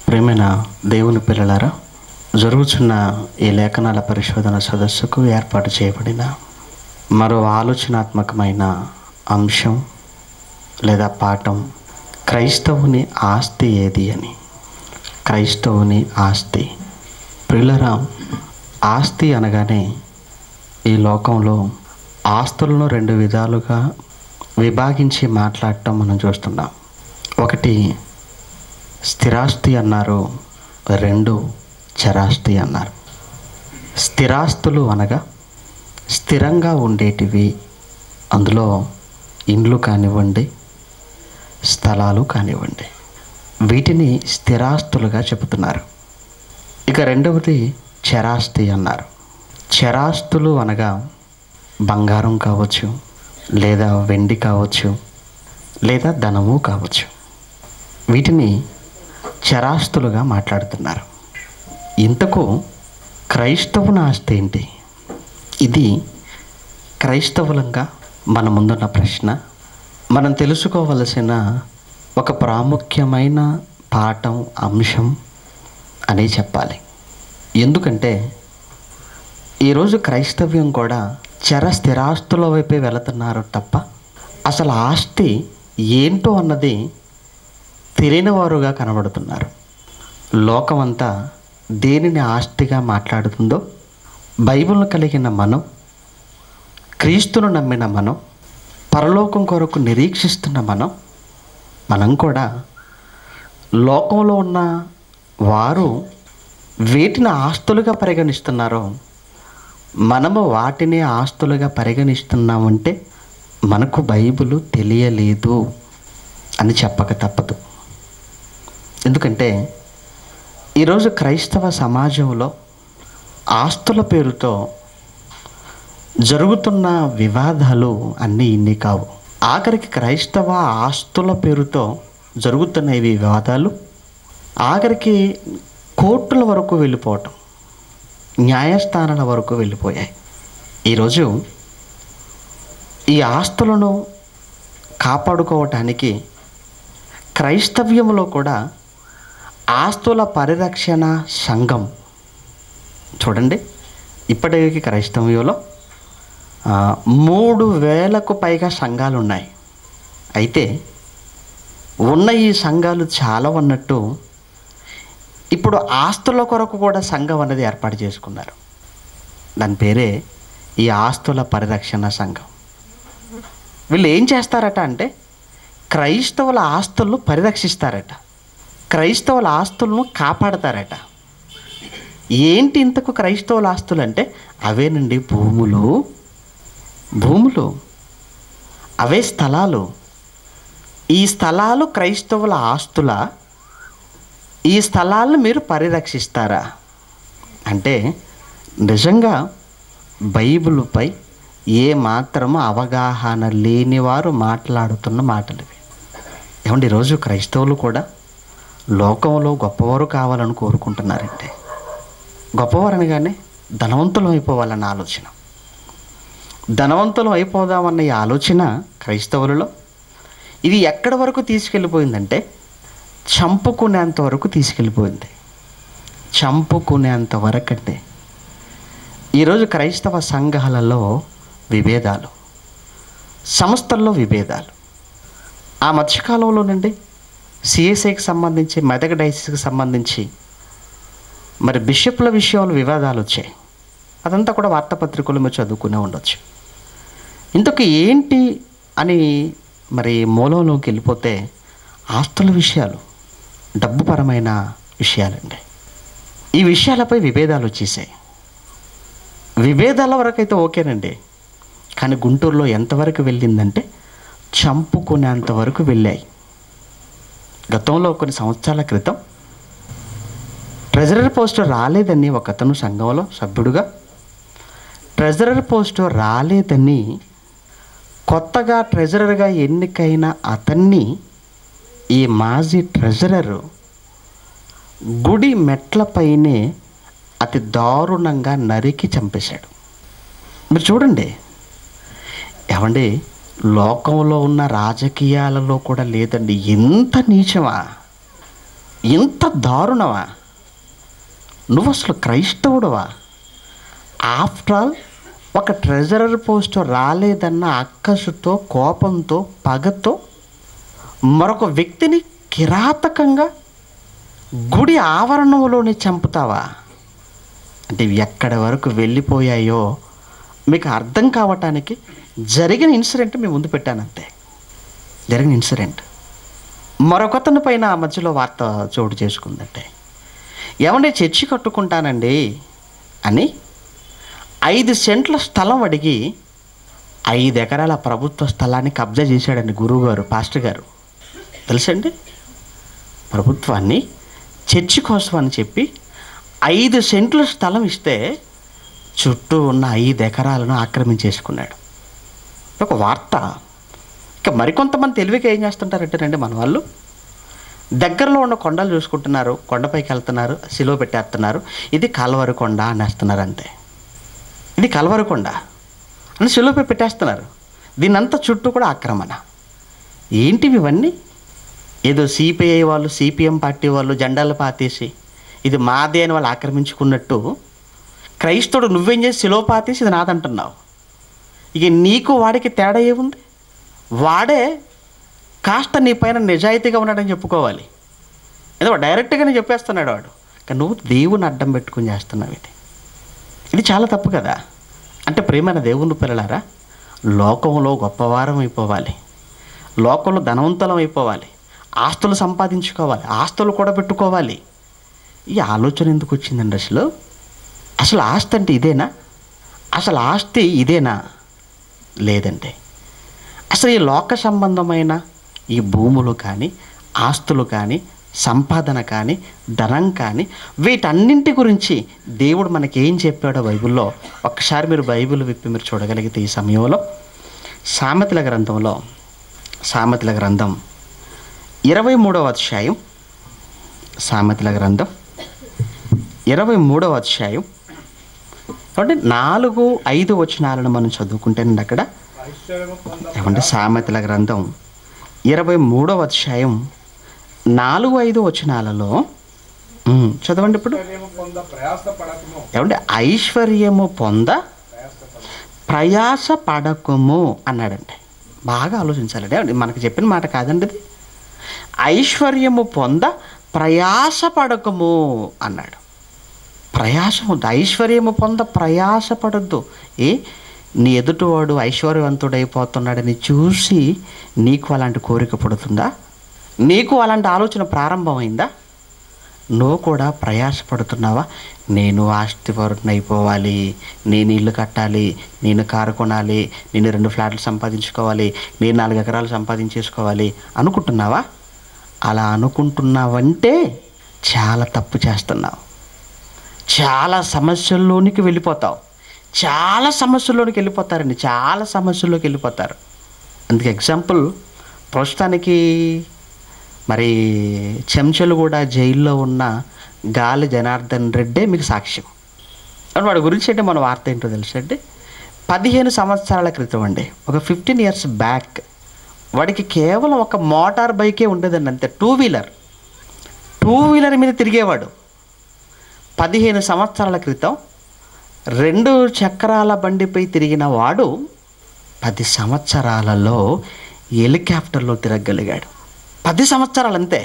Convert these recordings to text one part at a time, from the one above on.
ప్రేమైన దేవుని పిల్లలారా జరుగుతున్న ఈ లేఖనాల పరిశోధన సదస్సుకు ఏర్పాటు చేయబడిన మరో ఆలోచనాత్మకమైన అంశం లేదా పాఠం క్రైస్తవుని ఆస్తి ఏది అని క్రైస్తవుని ఆస్తి ప్రిల్లరా ఆస్తి అనగానే ఈ లోకంలో ఆస్తులను రెండు విధాలుగా విభాగించి మాట్లాడటం మనం చూస్తున్నాం ఒకటి స్థిరాస్తి అన్నారు రెండు చరాస్తి అన్నారు స్థిరాస్తులు అనగా స్థిరంగా ఉండేటివి అందులో ఇండ్లు కానివ్వండి స్థలాలు కానివ్వండి వీటిని స్థిరాస్తులుగా చెబుతున్నారు ఇక రెండవది చరాస్తి అన్నారు చరాస్తులు అనగా బంగారం కావచ్చు లేదా వెండి కావచ్చు లేదా ధనము కావచ్చు వీటిని చరాస్తులుగా మాట్లాడుతున్నారు ఇంతకు క్రైస్తవుని ఆస్తి ఏంటి ఇది క్రైస్తవులంగా మన ముందున్న ప్రశ్న మనం తెలుసుకోవలసిన ఒక ప్రాముఖ్యమైన పాఠం అంశం అనే చెప్పాలి ఎందుకంటే ఈరోజు క్రైస్తవ్యం కూడా చర స్థిరాస్తుల వైపే వెళుతున్నారు తప్ప అసలు ఆస్తి ఏంటో అన్నది తెలియని వారుగా కనబడుతున్నారు లోకమంతా దేనిని ఆస్తిగా మాట్లాడుతుందో బైబిల్ను కలిగిన మనం క్రీస్తును నమ్మిన మనం పరలోకం కొరకు నిరీక్షిస్తున్న మనం మనం కూడా లోకంలో ఉన్న వారు వేటిని ఆస్తులుగా పరిగణిస్తున్నారో మనము వాటిని ఆస్తులుగా పరిగణిస్తున్నామంటే మనకు బైబిల్ తెలియలేదు అని చెప్పక తప్పదు ఎందుకంటే ఈరోజు క్రైస్తవ సమాజంలో ఆస్తుల పేరుతో జరుగుతున్న వివాదాలు అన్నీ ఇన్ని కావు ఆఖరికి క్రైస్తవ ఆస్తుల పేరుతో జరుగుతున్న ఈ వివాదాలు ఆఖరికి కోర్టుల వరకు వెళ్ళిపోవటం న్యాయస్థానాల వరకు వెళ్ళిపోయాయి ఈరోజు ఈ ఆస్తులను కాపాడుకోవటానికి క్రైస్తవ్యంలో కూడా ఆస్తుల పరిరక్షణ సంఘం చూడండి ఇప్పటికి క్రైస్తవ్యంలో ఆ, మూడు వేలకు పైగా సంఘాలు ఉన్నాయి అయితే ఉన్న ఈ సంఘాలు చాలా ఉన్నట్టు ఇప్పుడు ఆస్తుల కొరకు కూడా సంఘం అనేది ఏర్పాటు చేసుకున్నారు దాని పేరే ఈ ఆస్తుల పరిరక్షణ సంఘం వీళ్ళు ఏం చేస్తారట అంటే క్రైస్తవుల ఆస్తులను పరిరక్షిస్తారట క్రైస్తవుల ఆస్తులను కాపాడతారట ఏంటి ఇంతకు క్రైస్తవుల ఆస్తులు అంటే అవేనండి భూములు భూములు అవే స్థలాలు ఈ స్థలాలు క్రైస్తవుల ఆస్తుల ఈ స్థలాలను మీరు పరిరక్షిస్తారా అంటే నిజంగా బైబిలుపై ఏ మాత్రము అవగాహన లేని వారు మాట్లాడుతున్న మాటలు ఇవి ఏమండి ఈరోజు క్రైస్తవులు కూడా లోకంలో గొప్పవారు కావాలని కోరుకుంటున్నారంటే గొప్పవారు అనగానే ధనవంతులం అయిపోవాలన్న ఆలోచన ధనవంతులం అయిపోదామన్న ఈ ఆలోచన క్రైస్తవులలో ఇది ఎక్కడి వరకు తీసుకెళ్ళిపోయిందంటే చంపుకునేంత వరకు తీసుకెళ్ళిపోయింది చంపుకునేంత వరకు అంటే ఈరోజు క్రైస్తవ సంఘాలలో విభేదాలు సంస్థల్లో విభేదాలు ఆ మధ్యకాలంలోనండి సిఎస్ఐకి సంబంధించి మెదక్ డైసిస్కి సంబంధించి మరి బిషప్ల విషయంలో వివాదాలు వచ్చాయి అదంతా కూడా వార్తాపత్రికలు మీరు చదువుకునే ఉండొచ్చు ఇంతకు ఏంటి అని మరి మూలంలోకి వెళ్ళిపోతే ఆస్తుల విషయాలు డబ్బుపరమైన విషయాలండి ఈ విషయాలపై విభేదాలు వచ్చేసాయి విభేదాల వరకు అయితే ఓకేనండి కానీ గుంటూరులో ఎంతవరకు వెళ్ళిందంటే చంపుకునేంత వరకు వెళ్ళాయి గతంలో కొన్ని సంవత్సరాల క్రితం ట్రెజరర్ పోస్ట్ రాలేదని ఒక అతను సంఘంలో సభ్యుడుగా ట్రెజరర్ పోస్ట్ రాలేదని కొత్తగా ట్రెజరర్గా ఎన్నికైన అతన్ని ఈ మాజీ ట్రెజరర్ గుడి మెట్లపైనే అతి దారుణంగా నరికి చంపేశాడు మీరు చూడండి ఏమండి లోకంలో ఉన్న రాజకీయాలలో కూడా లేదండి ఎంత నీచమా ఇంత దారుణమా నువ్వు అసలు క్రైస్తవుడవా ఆఫ్టర్ ఆల్ ఒక ట్రెజరర్ పోస్ట్ రాలేదన్న అక్కసుతో కోపంతో పగతో మరొక వ్యక్తిని కిరాతకంగా గుడి ఆవరణంలోనే చంపుతావా అంటే ఇవి ఎక్కడి వరకు వెళ్ళిపోయాయో మీకు అర్థం కావటానికి జరిగిన ఇన్సిడెంట్ మీ ముందు పెట్టానంతే జరిగిన ఇన్సిడెంట్ మరొకతని పైన ఆ మధ్యలో వార్త చోటు చేసుకుందంటే ఏమంటే చర్చి కట్టుకుంటానండి అని ఐదు సెంట్ల స్థలం అడిగి ఐదు ఎకరాల ప్రభుత్వ స్థలాన్ని కబ్జా చేశాడండి గురువుగారు పాస్టర్ గారు తెలుసండి ప్రభుత్వాన్ని చర్చి కోసం అని చెప్పి ఐదు సెంట్ల స్థలం ఇస్తే చుట్టూ ఉన్న ఐదు ఎకరాలను ఆక్రమించేసుకున్నాడు ఒక వార్త ఇక మరికొంతమంది తెలివిగా ఏం చేస్తుంటారంటేనండి మన వాళ్ళు దగ్గరలో ఉన్న కొండలు చూసుకుంటున్నారు కొండపైకి వెళ్తున్నారు సిలువ పెట్టేస్తున్నారు ఇది కల్వరి కొండ అనేస్తున్నారు అంతే ఇది కల్వరి కొండ అని సిలువపై పెట్టేస్తున్నారు దీనంతా చుట్టూ కూడా ఆక్రమణ ఏంటివి ఇవన్నీ ఏదో సిపిఐ వాళ్ళు సిపిఎం పార్టీ వాళ్ళు జెండాలు పాతేసి ఇది మాదే అని వాళ్ళు ఆక్రమించుకున్నట్టు క్రైస్తవుడు నువ్వేం చేసి సిలువ పాతేసి ఇది నాదంటున్నావు ఇక నీకు వాడికి తేడా ఏముంది వాడే కాస్త నీ పైన నిజాయితీగా ఉన్నాడని చెప్పుకోవాలి ఏదో డైరెక్ట్గానే చెప్పేస్తున్నాడు వాడు కానీ నువ్వు దేవుని అడ్డం పెట్టుకుని చేస్తున్నావు ఇది ఇది చాలా తప్పు కదా అంటే ప్రేమైన దేవుని పిల్లలారా లోకంలో గొప్పవారం అయిపోవాలి లోకంలో ధనవంతులం అయిపోవాలి ఆస్తులు సంపాదించుకోవాలి ఆస్తులు కూడా పెట్టుకోవాలి ఈ ఆలోచన ఎందుకు వచ్చిందండి అసలు అసలు ఆస్తి అంటే ఇదేనా అసలు ఆస్తి ఇదేనా లేదండి అసలు ఈ లోక సంబంధమైన ఈ భూములు కానీ ఆస్తులు కానీ సంపాదన కానీ ధనం కానీ వీటన్నింటి గురించి దేవుడు మనకి ఏం చెప్పాడో బైబిల్లో ఒక్కసారి మీరు బైబిల్ విప్పి మీరు చూడగలిగితే ఈ సమయంలో సామెతల గ్రంథంలో సామెతల గ్రంథం ఇరవై మూడవ అధ్యాయం సామెతల గ్రంథం ఇరవై మూడవ అధ్యాయం కాబట్టి నాలుగు ఐదు వచనాలను మనం చదువుకుంటేనండి అక్కడ ఏమంటే సామెతల గ్రంథం ఇరవై మూడవ అధ్యాయం నాలుగు ఐదు వచనాలలో ఉమ్, చదవండి ఇప్పుడు పొంద ప్రయాస పడకము ఏమంటే ఐశ్వర్యము పొంద ప్రయాస పడకము అన్నాడండి బాగా ఆలోచించాలండి ఏమండి మనకు చెప్పిన మాట కాదండి ఇది ఐశ్వర్యము పొంద ప్రయాస పడకము అన్నాడు ప్రయాసము ఐశ్వర్యము పొంద ప్రయాస పడద్దు ఏ నీ ఎదుటివాడు ఐశ్వర్యవంతుడైపోతున్నాడని చూసి నీకు అలాంటి కోరిక పుడుతుందా నీకు అలాంటి ఆలోచన ప్రారంభమైందా నువ్వు కూడా ప్రయాసపడుతున్నావా నేను ఆస్తిపరుని అయిపోవాలి నేను ఇల్లు కట్టాలి నేను కారు కొనాలి నేను రెండు ఫ్లాట్లు సంపాదించుకోవాలి నేను నాలుగు ఎకరాలు సంపాదించేసుకోవాలి అనుకుంటున్నావా అలా అనుకుంటున్నావంటే చాలా తప్పు చేస్తున్నావు చాలా సమస్యల్లోనికి వెళ్ళిపోతావు చాలా సమస్యల్లోనికి వెళ్ళిపోతారండి చాలా సమస్యల్లోకి వెళ్ళిపోతారు అందుకే ఎగ్జాంపుల్ ప్రస్తుతానికి మరి చెంచలు కూడా జైల్లో ఉన్న గాలి జనార్దన్ రెడ్డే మీకు సాక్ష్యం కాబట్టి వాడి గురించి అంటే మన వార్త ఏంటో తెలుసు అండి పదిహేను సంవత్సరాల క్రితం అండి ఒక ఫిఫ్టీన్ ఇయర్స్ బ్యాక్ వాడికి కేవలం ఒక మోటార్ బైకే ఉండేదండి అంతే టూ వీలర్ టూ వీలర్ మీద తిరిగేవాడు పదిహేను సంవత్సరాల క్రితం రెండు చక్రాల బండిపై తిరిగిన వాడు పది సంవత్సరాలలో హెలికాప్టర్లో తిరగగలిగాడు పది సంవత్సరాలు అంతే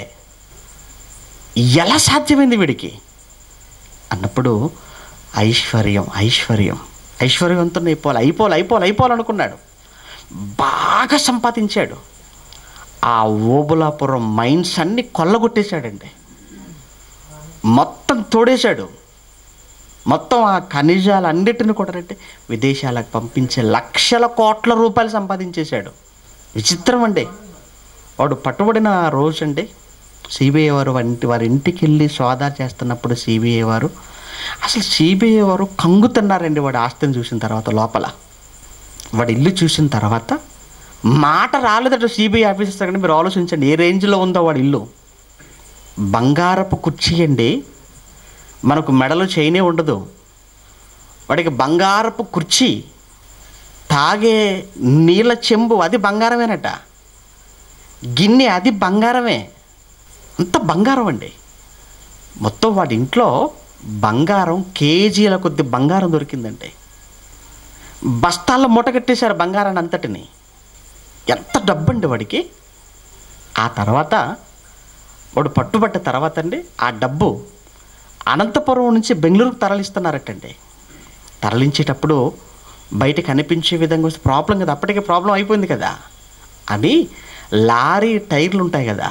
ఎలా సాధ్యమైంది వీడికి అన్నప్పుడు ఐశ్వర్యం ఐశ్వర్యం ఐశ్వర్యవంతుని అయిపోవాలి అయిపోవాలి అయిపోవాలి అయిపోవాలనుకున్నాడు బాగా సంపాదించాడు ఆ ఓబులాపురం మైన్స్ అన్ని కొల్లగొట్టేశాడండి మొత్తం తోడేశాడు మొత్తం ఆ ఖనిజాలన్నిటిని కూడా అంటే విదేశాలకు పంపించే లక్షల కోట్ల రూపాయలు సంపాదించేశాడు విచిత్రం అండి వాడు పట్టుబడిన రోజు అండి సిబిఐ వారు వంటి వారి ఇంటికి వెళ్ళి సోదా చేస్తున్నప్పుడు సిబిఐ వారు అసలు సిబిఐ వారు కంగుతున్నారండి వాడి ఆస్తిని చూసిన తర్వాత లోపల వాడి ఇల్లు చూసిన తర్వాత మాట రాలేదట సిబిఐ ఆఫీసర్స్ దగ్గర మీరు ఆలోచించండి ఏ రేంజ్లో ఉందో వాడి ఇల్లు బంగారపు కుర్చీ అండి మనకు మెడలో చైనే ఉండదు వాడికి బంగారపు కుర్చీ తాగే నీళ్ళ చెంబు అది బంగారమేనట గిన్నె అది బంగారమే అంత బంగారం అండి మొత్తం వాడి ఇంట్లో బంగారం కేజీల కొద్ది బంగారం దొరికిందండి బస్తాల్లో మూట కట్టేశారు బంగారాన్ని అంతటిని ఎంత డబ్బండి వాడికి ఆ తర్వాత వాడు పట్టుబట్ట తర్వాత అండి ఆ డబ్బు అనంతపురం నుంచి బెంగళూరుకు తరలిస్తున్నారటండి తరలించేటప్పుడు బయట కనిపించే విధంగా వస్తే ప్రాబ్లం కదా అప్పటికే ప్రాబ్లం అయిపోయింది కదా అని లారీ టైర్లు ఉంటాయి కదా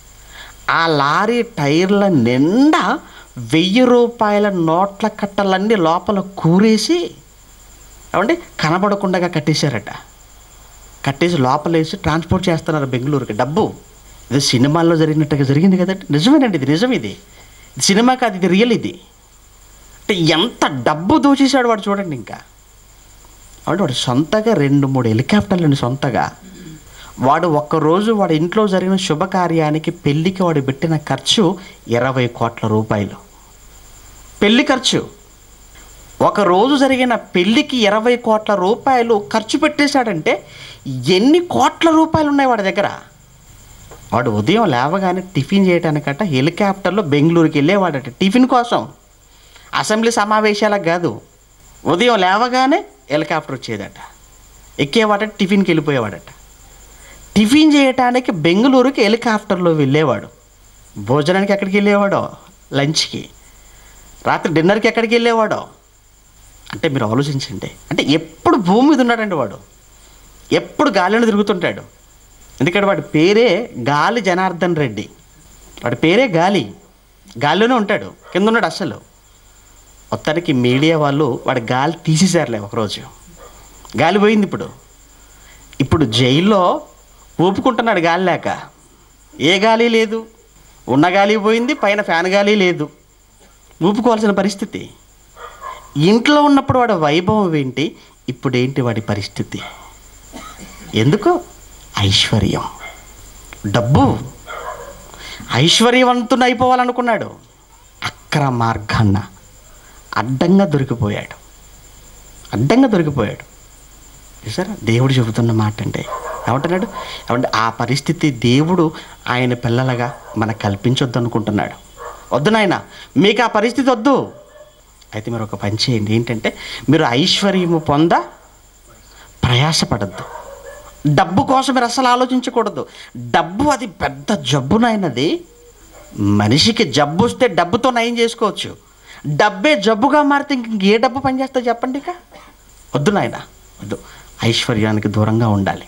ఆ లారీ టైర్ల నిండా వెయ్యి రూపాయల నోట్ల కట్టలన్నీ లోపల కూరేసి ఏమండి కనబడకుండా కట్టేశారట కట్టేసి లోపలేసి ట్రాన్స్పోర్ట్ చేస్తున్నారు బెంగళూరుకి డబ్బు ఇది సినిమాల్లో జరిగినట్టుగా జరిగింది కదండి నిజమేనండి ఇది నిజం ఇది ఇది సినిమా కాదు ఇది రియల్ ఇది అంటే ఎంత డబ్బు దోచేశాడు వాడు చూడండి ఇంకా అంటే వాడు సొంతగా రెండు మూడు హెలికాప్టర్లు సొంతగా వాడు ఒక్కరోజు వాడి ఇంట్లో జరిగిన శుభకార్యానికి పెళ్ళికి వాడు పెట్టిన ఖర్చు ఇరవై కోట్ల రూపాయలు పెళ్లి ఖర్చు ఒక రోజు జరిగిన పెళ్ళికి ఇరవై కోట్ల రూపాయలు ఖర్చు పెట్టేశాడంటే ఎన్ని కోట్ల రూపాయలు ఉన్నాయి వాడి దగ్గర వాడు ఉదయం లేవగానే టిఫిన్ చేయడానికట హెలికాప్టర్లో బెంగళూరుకి వెళ్ళేవాడట టిఫిన్ కోసం అసెంబ్లీ సమావేశాలకు కాదు ఉదయం లేవగానే హెలికాప్టర్ వచ్చేదట ఎక్కేవాడట టిఫిన్కి వెళ్ళిపోయేవాడట టిఫిన్ చేయటానికి బెంగళూరుకి హెలికాప్టర్లో వెళ్ళేవాడు భోజనానికి ఎక్కడికి వెళ్ళేవాడో లంచ్కి రాత్రి డిన్నర్కి ఎక్కడికి వెళ్ళేవాడో అంటే మీరు ఆలోచించండి అంటే ఎప్పుడు భూమి మీద ఉన్నాడండి వాడు ఎప్పుడు గాలిలో తిరుగుతుంటాడు ఎందుకంటే వాడి పేరే గాలి జనార్దన్ రెడ్డి వాడి పేరే గాలి గాలిలోనే ఉంటాడు కింద ఉన్నాడు అస్సలు మొత్తానికి మీడియా వాళ్ళు వాడి గాలి తీసేశారులే ఒకరోజు గాలి పోయింది ఇప్పుడు ఇప్పుడు జైల్లో ఊపుకుంటున్నాడు గాలి లేక ఏ గాలి లేదు ఉన్న గాలి పోయింది పైన ఫ్యాన్ గాలి లేదు ఊపుకోవాల్సిన పరిస్థితి ఇంట్లో ఉన్నప్పుడు వాడి వైభవం ఏంటి ఇప్పుడు ఏంటి వాడి పరిస్థితి ఎందుకు ఐశ్వర్యం డబ్బు ఐశ్వర్యవంతుని అయిపోవాలనుకున్నాడు అక్ర మార్గాన్న అడ్డంగా దొరికిపోయాడు అడ్డంగా దొరికిపోయాడు చూసారా దేవుడు చెబుతున్న మాట అంటే ఏమంటున్నాడు ఏమంటే ఆ పరిస్థితి దేవుడు ఆయన పిల్లలుగా మనకు కల్పించొద్దు అనుకుంటున్నాడు వద్దు నాయన మీకు ఆ పరిస్థితి వద్దు అయితే మీరు ఒక పని చేయండి ఏంటంటే మీరు ఐశ్వర్యము పొంద ప్రయాసపడద్దు డబ్బు కోసం మీరు అసలు ఆలోచించకూడదు డబ్బు అది పెద్ద జబ్బునైనది మనిషికి జబ్బు వస్తే డబ్బుతో నయం చేసుకోవచ్చు డబ్బే జబ్బుగా మారితే ఇంక ఏ డబ్బు పనిచేస్తా చెప్పండి ఇక వద్దు నాయన వద్దు ఐశ్వర్యానికి దూరంగా ఉండాలి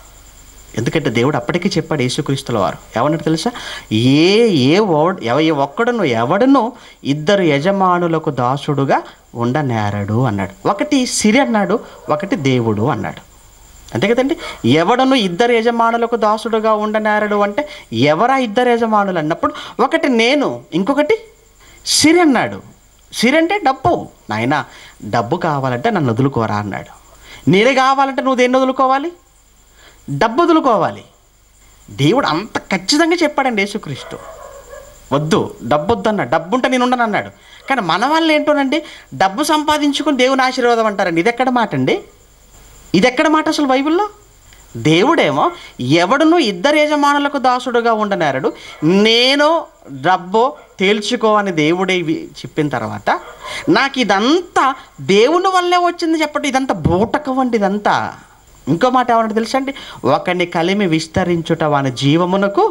ఎందుకంటే దేవుడు అప్పటికే చెప్పాడు యేసుక్రీస్తుల వారు ఏమన్నాడు తెలుసా ఏ ఏ ఓడ్ ఎవ ఏ ఒక్కడును ఎవడును ఇద్దరు యజమానులకు దాసుడుగా ఉండనేరడు అన్నాడు ఒకటి సిరి అన్నాడు ఒకటి దేవుడు అన్నాడు అంతే కదండి ఎవడను ఇద్దరు యజమానులకు దాసుడుగా ఉండనేరడు అంటే ఎవరా ఇద్దరు యజమానులు అన్నప్పుడు ఒకటి నేను ఇంకొకటి సిరి అన్నాడు సిరి అంటే డబ్బు నాయనా డబ్బు కావాలంటే నన్ను వదులుకోరా అన్నాడు నీరే కావాలంటే నువ్వు దేన్ని వదులుకోవాలి డబ్బు వదులుకోవాలి దేవుడు అంత ఖచ్చితంగా చెప్పాడండి యేసుక్రీస్తు వద్దు డబ్బు వద్దన్న డబ్బు ఉంటే నేను ఉండను అన్నాడు కానీ మన వాళ్ళు ఏంటోనండి డబ్బు సంపాదించుకుని దేవుని ఆశీర్వాదం అంటారండి ఇది ఎక్కడ మాట అండి ఇది ఎక్కడ మాట అసలు బైబిల్లో దేవుడేమో ఎవడును ఇద్దరు యజమానులకు దాసుడుగా ఉండనేరడు నేను డబ్బో తేల్చుకో అని దేవుడే ఇవి చెప్పిన తర్వాత నాకు ఇదంతా దేవుని వల్లే వచ్చింది చెప్పండి ఇదంతా బూటకం అండి ఇదంతా ఇంకో మాట ఏమన్నా తెలుసా అండి ఒకరిని కలిమి విస్తరించుట వాని జీవమునకు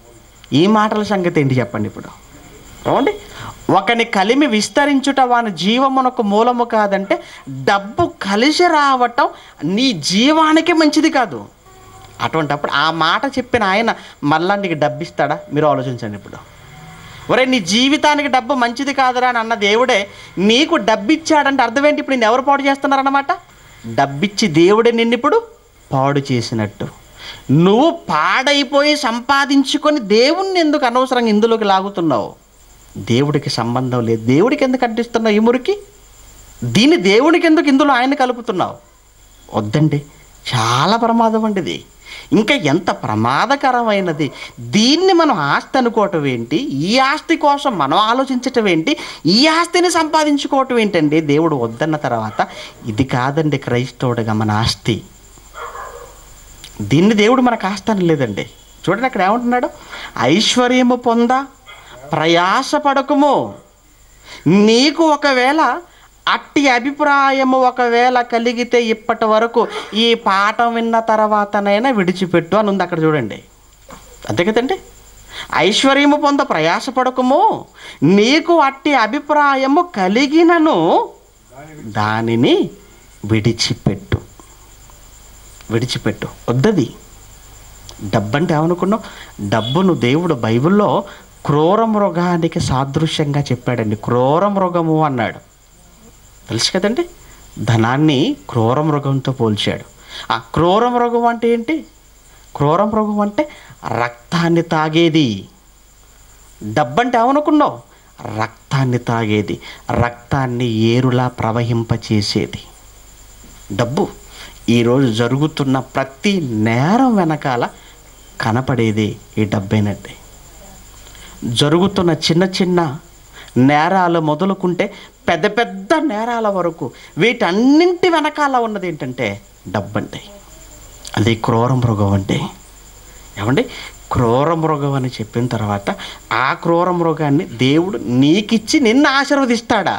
ఈ మాటల సంగతి ఏంటి చెప్పండి ఇప్పుడు ఏమండి ఒకని కలిమి విస్తరించుట వాని జీవమునకు మూలము కాదంటే డబ్బు కలిసి రావటం నీ జీవానికి మంచిది కాదు అటువంటప్పుడు ఆ మాట చెప్పిన ఆయన మళ్ళా నీకు డబ్బు ఇస్తాడా మీరు ఆలోచించండి ఇప్పుడు ఒరే నీ జీవితానికి డబ్బు మంచిది కాదురా అని అన్న దేవుడే నీకు డబ్బు ఇచ్చాడంటే అర్థం ఏంటి ఇప్పుడు నేను ఎవరు పాడు చేస్తున్నారన్నమాట డబ్బిచ్చి దేవుడే నిన్ను ఇప్పుడు పాడు చేసినట్టు నువ్వు పాడైపోయి సంపాదించుకొని దేవుణ్ణి ఎందుకు అనవసరంగా ఇందులోకి లాగుతున్నావు దేవుడికి సంబంధం లేదు దేవుడికి ఎందుకు అంటిస్తున్నావు ఈ మురికి దీన్ని దేవునికి ఎందుకు ఇందులో ఆయన కలుపుతున్నావు వద్దండి చాలా ప్రమాదం అండి ఇది ఇంకా ఎంత ప్రమాదకరమైనది దీన్ని మనం ఆస్తి అనుకోవటం ఏంటి ఈ ఆస్తి కోసం మనం ఆలోచించటం ఏంటి ఈ ఆస్తిని సంపాదించుకోవటం ఏంటండి దేవుడు వద్దన్న తర్వాత ఇది కాదండి క్రైస్తవుడిగా మన ఆస్తి దీన్ని దేవుడు మనకు ఆస్తి అని లేదండి చూడండి అక్కడ ఏమంటున్నాడు ఐశ్వర్యము పొంద ప్రయాసపడకుము నీకు ఒకవేళ అట్టి అభిప్రాయము ఒకవేళ కలిగితే ఇప్పటి వరకు ఈ పాఠం విన్న తర్వాతనైనా విడిచిపెట్టు అని ఉంది అక్కడ చూడండి అంతే కదండి ఐశ్వర్యము పొంద ప్రయాసపడకము నీకు అట్టి అభిప్రాయము కలిగినను దానిని విడిచిపెట్టు విడిచిపెట్టు వద్దది డబ్బంటే ఏమనుకున్నావు డబ్బును దేవుడు బైబిల్లో క్రూర మృగానికి సాదృశ్యంగా చెప్పాడండి క్రూర మృగము అన్నాడు తెలుసు కదండి ధనాన్ని క్రూర మృగంతో పోల్చాడు ఆ క్రూర మృగం అంటే ఏంటి క్రూర మృగం అంటే రక్తాన్ని తాగేది డబ్బంటే ఏమనుకున్నావు రక్తాన్ని తాగేది రక్తాన్ని ఏరులా ప్రవహింపచేసేది డబ్బు ఈరోజు జరుగుతున్న ప్రతి నేరం వెనకాల కనపడేది ఈ డబ్బేనండి జరుగుతున్న చిన్న చిన్న నేరాలు మొదలుకుంటే పెద్ద పెద్ద నేరాల వరకు వీటన్నింటి వెనకాల ఉన్నది ఏంటంటే డబ్బంటే అది క్రూర మృగం అంటే ఏమండి క్రూర మృగం అని చెప్పిన తర్వాత ఆ క్రూర మృగాన్ని దేవుడు నీకిచ్చి నిన్ను ఆశీర్వదిస్తాడా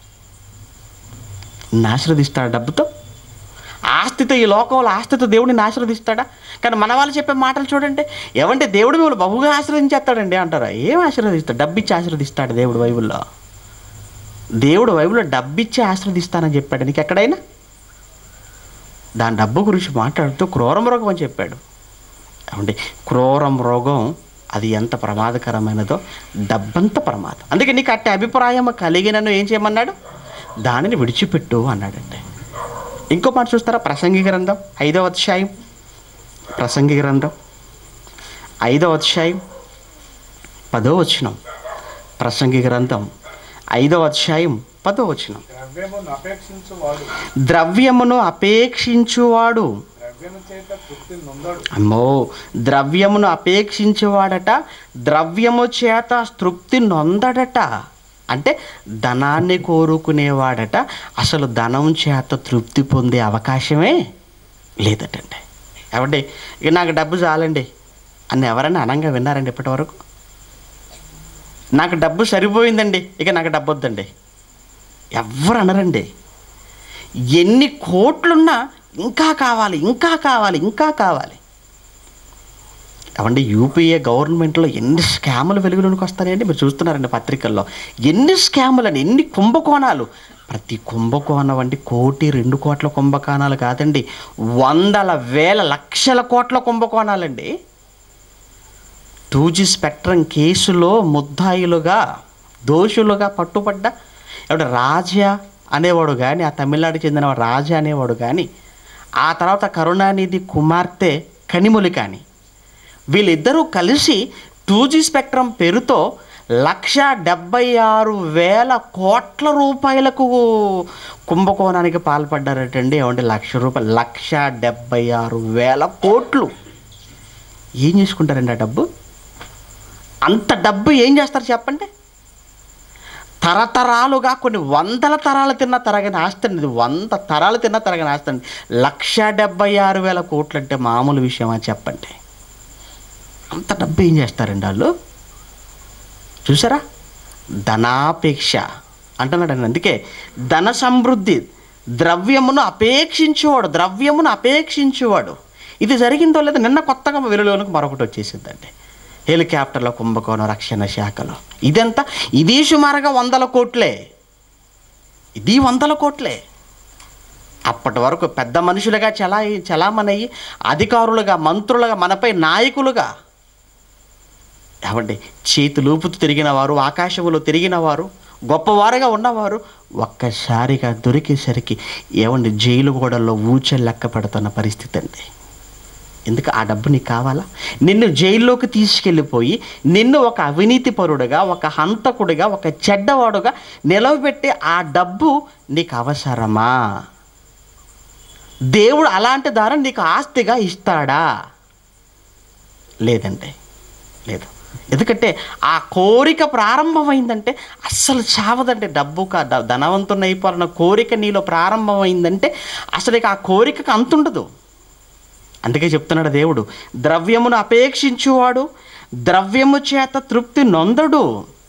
నిన్ను ఆశీర్వదిస్తాడా డబ్బుతో ఆస్తితో ఈ లోకంలో ఆస్తితో దేవుడిని ఆశీర్వదిస్తాడా కానీ మన వాళ్ళు చెప్పే మాటలు చూడండి ఏమంటే దేవుడు మిమ్మల్ని బహుగా ఆశీర్వదించేస్తాడండి అంటారా ఏం ఆశీర్వదిస్తాడు డబ్బిచ్చి ఆశీర్వదిస్తాడు దేవుడు బైబిల్లో దేవుడు బైబిల్లో డబ్బిచ్చి ఆశీర్వదిస్తానని చెప్పాడు నీకు ఎక్కడైనా దాని డబ్బు గురించి మాట్లాడుతూ క్రూర మృగం అని చెప్పాడు ఏమండి క్రూర మృగం అది ఎంత ప్రమాదకరమైనదో డబ్బంత ప్రమాదం అందుకే నీకు అట్టి అభిప్రాయం కలిగినను ఏం చేయమన్నాడు దానిని విడిచిపెట్టు అన్నాడండి ఇంకో మాట చూస్తారా ప్రసంగి గ్రంథం ఐదవ అధ్యాయం ప్రసంగి గ్రంథం ఐదవ అధ్యాయం పదో వచనం ప్రసంగి గ్రంథం ఐదవ అధ్యాయం పదో వచనం ద్రవ్యమును అపేక్షించువాడు ద్రవ్యమును అపేక్షించువాడు ద్రవ్యము చేత తృప్తి నొందడు అమ్మో ద్రవ్యమును అపేక్షించేవాడట ద్రవ్యము చేత తృప్తి నొందడట అంటే ధనాన్ని కోరుకునేవాడట అసలు ధనం చేత తృప్తి పొందే అవకాశమే లేదటండి ఏమండి ఇక నాకు డబ్బు చాలండి అని ఎవరైనా అనంగా విన్నారండి ఇప్పటివరకు నాకు డబ్బు సరిపోయిందండి ఇక నాకు డబ్బు వద్దండి ఎవ్వరు అనరండి ఎన్ని కోట్లున్నా ఇంకా కావాలి ఇంకా కావాలి ఇంకా కావాలి ఏమండి యూపీఏ గవర్నమెంట్లో ఎన్ని స్కాములు వెలుగులోనికి వస్తాయండి మీరు చూస్తున్నారండి పత్రికల్లో ఎన్ని స్కాములు అండి ఎన్ని కుంభకోణాలు ప్రతి కుంభకోణం అండి కోటి రెండు కోట్ల కుంభకోణాలు కాదండి వందల వేల లక్షల కోట్ల కుంభకోణాలండి టూ జీ స్పెక్ట్రమ్ కేసులో ముద్దాయిలుగా దోషులుగా పట్టుబడ్డ ఎవడ రాజా అనేవాడు కానీ ఆ తమిళనాడుకి చెందిన రాజా అనేవాడు కానీ ఆ తర్వాత కరుణానిధి కుమార్తె కనిములి కానీ వీళ్ళిద్దరూ కలిసి టూ జీ స్పెక్ట్రమ్ పేరుతో లక్ష డెబ్బై ఆరు వేల కోట్ల రూపాయలకు కుంభకోణానికి పాల్పడ్డారటండి ఏమంటే లక్ష రూపాయలు లక్ష డెబ్బై ఆరు వేల కోట్లు ఏం చేసుకుంటారండి ఆ డబ్బు అంత డబ్బు ఏం చేస్తారు చెప్పండి తరతరాలుగా కొన్ని వందల తరాలు తిన్న తరగని ఆస్తి అండి ఇది వంద తరాలు తిన్న తరగని ఆస్తి అండి లక్ష డెబ్బై ఆరు వేల కోట్లు అంటే మామూలు విషయమా చెప్పండి అంత డబ్బు ఏం చేస్తారండి వాళ్ళు చూసారా ధనాపేక్ష అంటున్నాడండి అందుకే ధన సమృద్ధి ద్రవ్యమును అపేక్షించేవాడు ద్రవ్యమును అపేక్షించేవాడు ఇది జరిగిందో లేదో నిన్న కొత్తగా వెలుగులోనికి మరొకటి వచ్చేసిందండి హెలికాప్టర్ల కుంభకోణం రక్షణ శాఖలో ఇదంతా ఇది సుమారుగా వందల కోట్లే ఇది వందల కోట్లే అప్పటి వరకు పెద్ద మనుషులుగా చలా చలామణయ్యి అధికారులుగా మంత్రులుగా మనపై నాయకులుగా ఏమండి చేతులూపుతూ తిరిగిన వారు ఆకాశంలో తిరిగిన వారు గొప్పవారుగా ఉన్నవారు ఒక్కసారిగా దొరికేసరికి ఏమండి జైలు గోడల్లో ఊచలు లెక్క పెడుతున్న పరిస్థితి అండి ఎందుకు ఆ డబ్బు నీకు కావాలా నిన్ను జైల్లోకి తీసుకెళ్ళిపోయి నిన్ను ఒక అవినీతి పరుడుగా ఒక హంతకుడిగా ఒక చెడ్డవాడుగా నిలవబెట్టే ఆ డబ్బు నీకు అవసరమా దేవుడు అలాంటి దారం నీకు ఆస్తిగా ఇస్తాడా లేదండి లేదు ఎందుకంటే ఆ కోరిక ప్రారంభమైందంటే అస్సలు చావదండి డబ్బు కా ధ- ధనవంతుని అయిపోవాలన్న కోరిక నీలో ప్రారంభమైందంటే అసలు ఇక ఆ కోరికకు అంతుండదు అందుకే చెప్తున్నాడు దేవుడు ద్రవ్యమును అపేక్షించువాడు ద్రవ్యము చేత తృప్తి నొందడు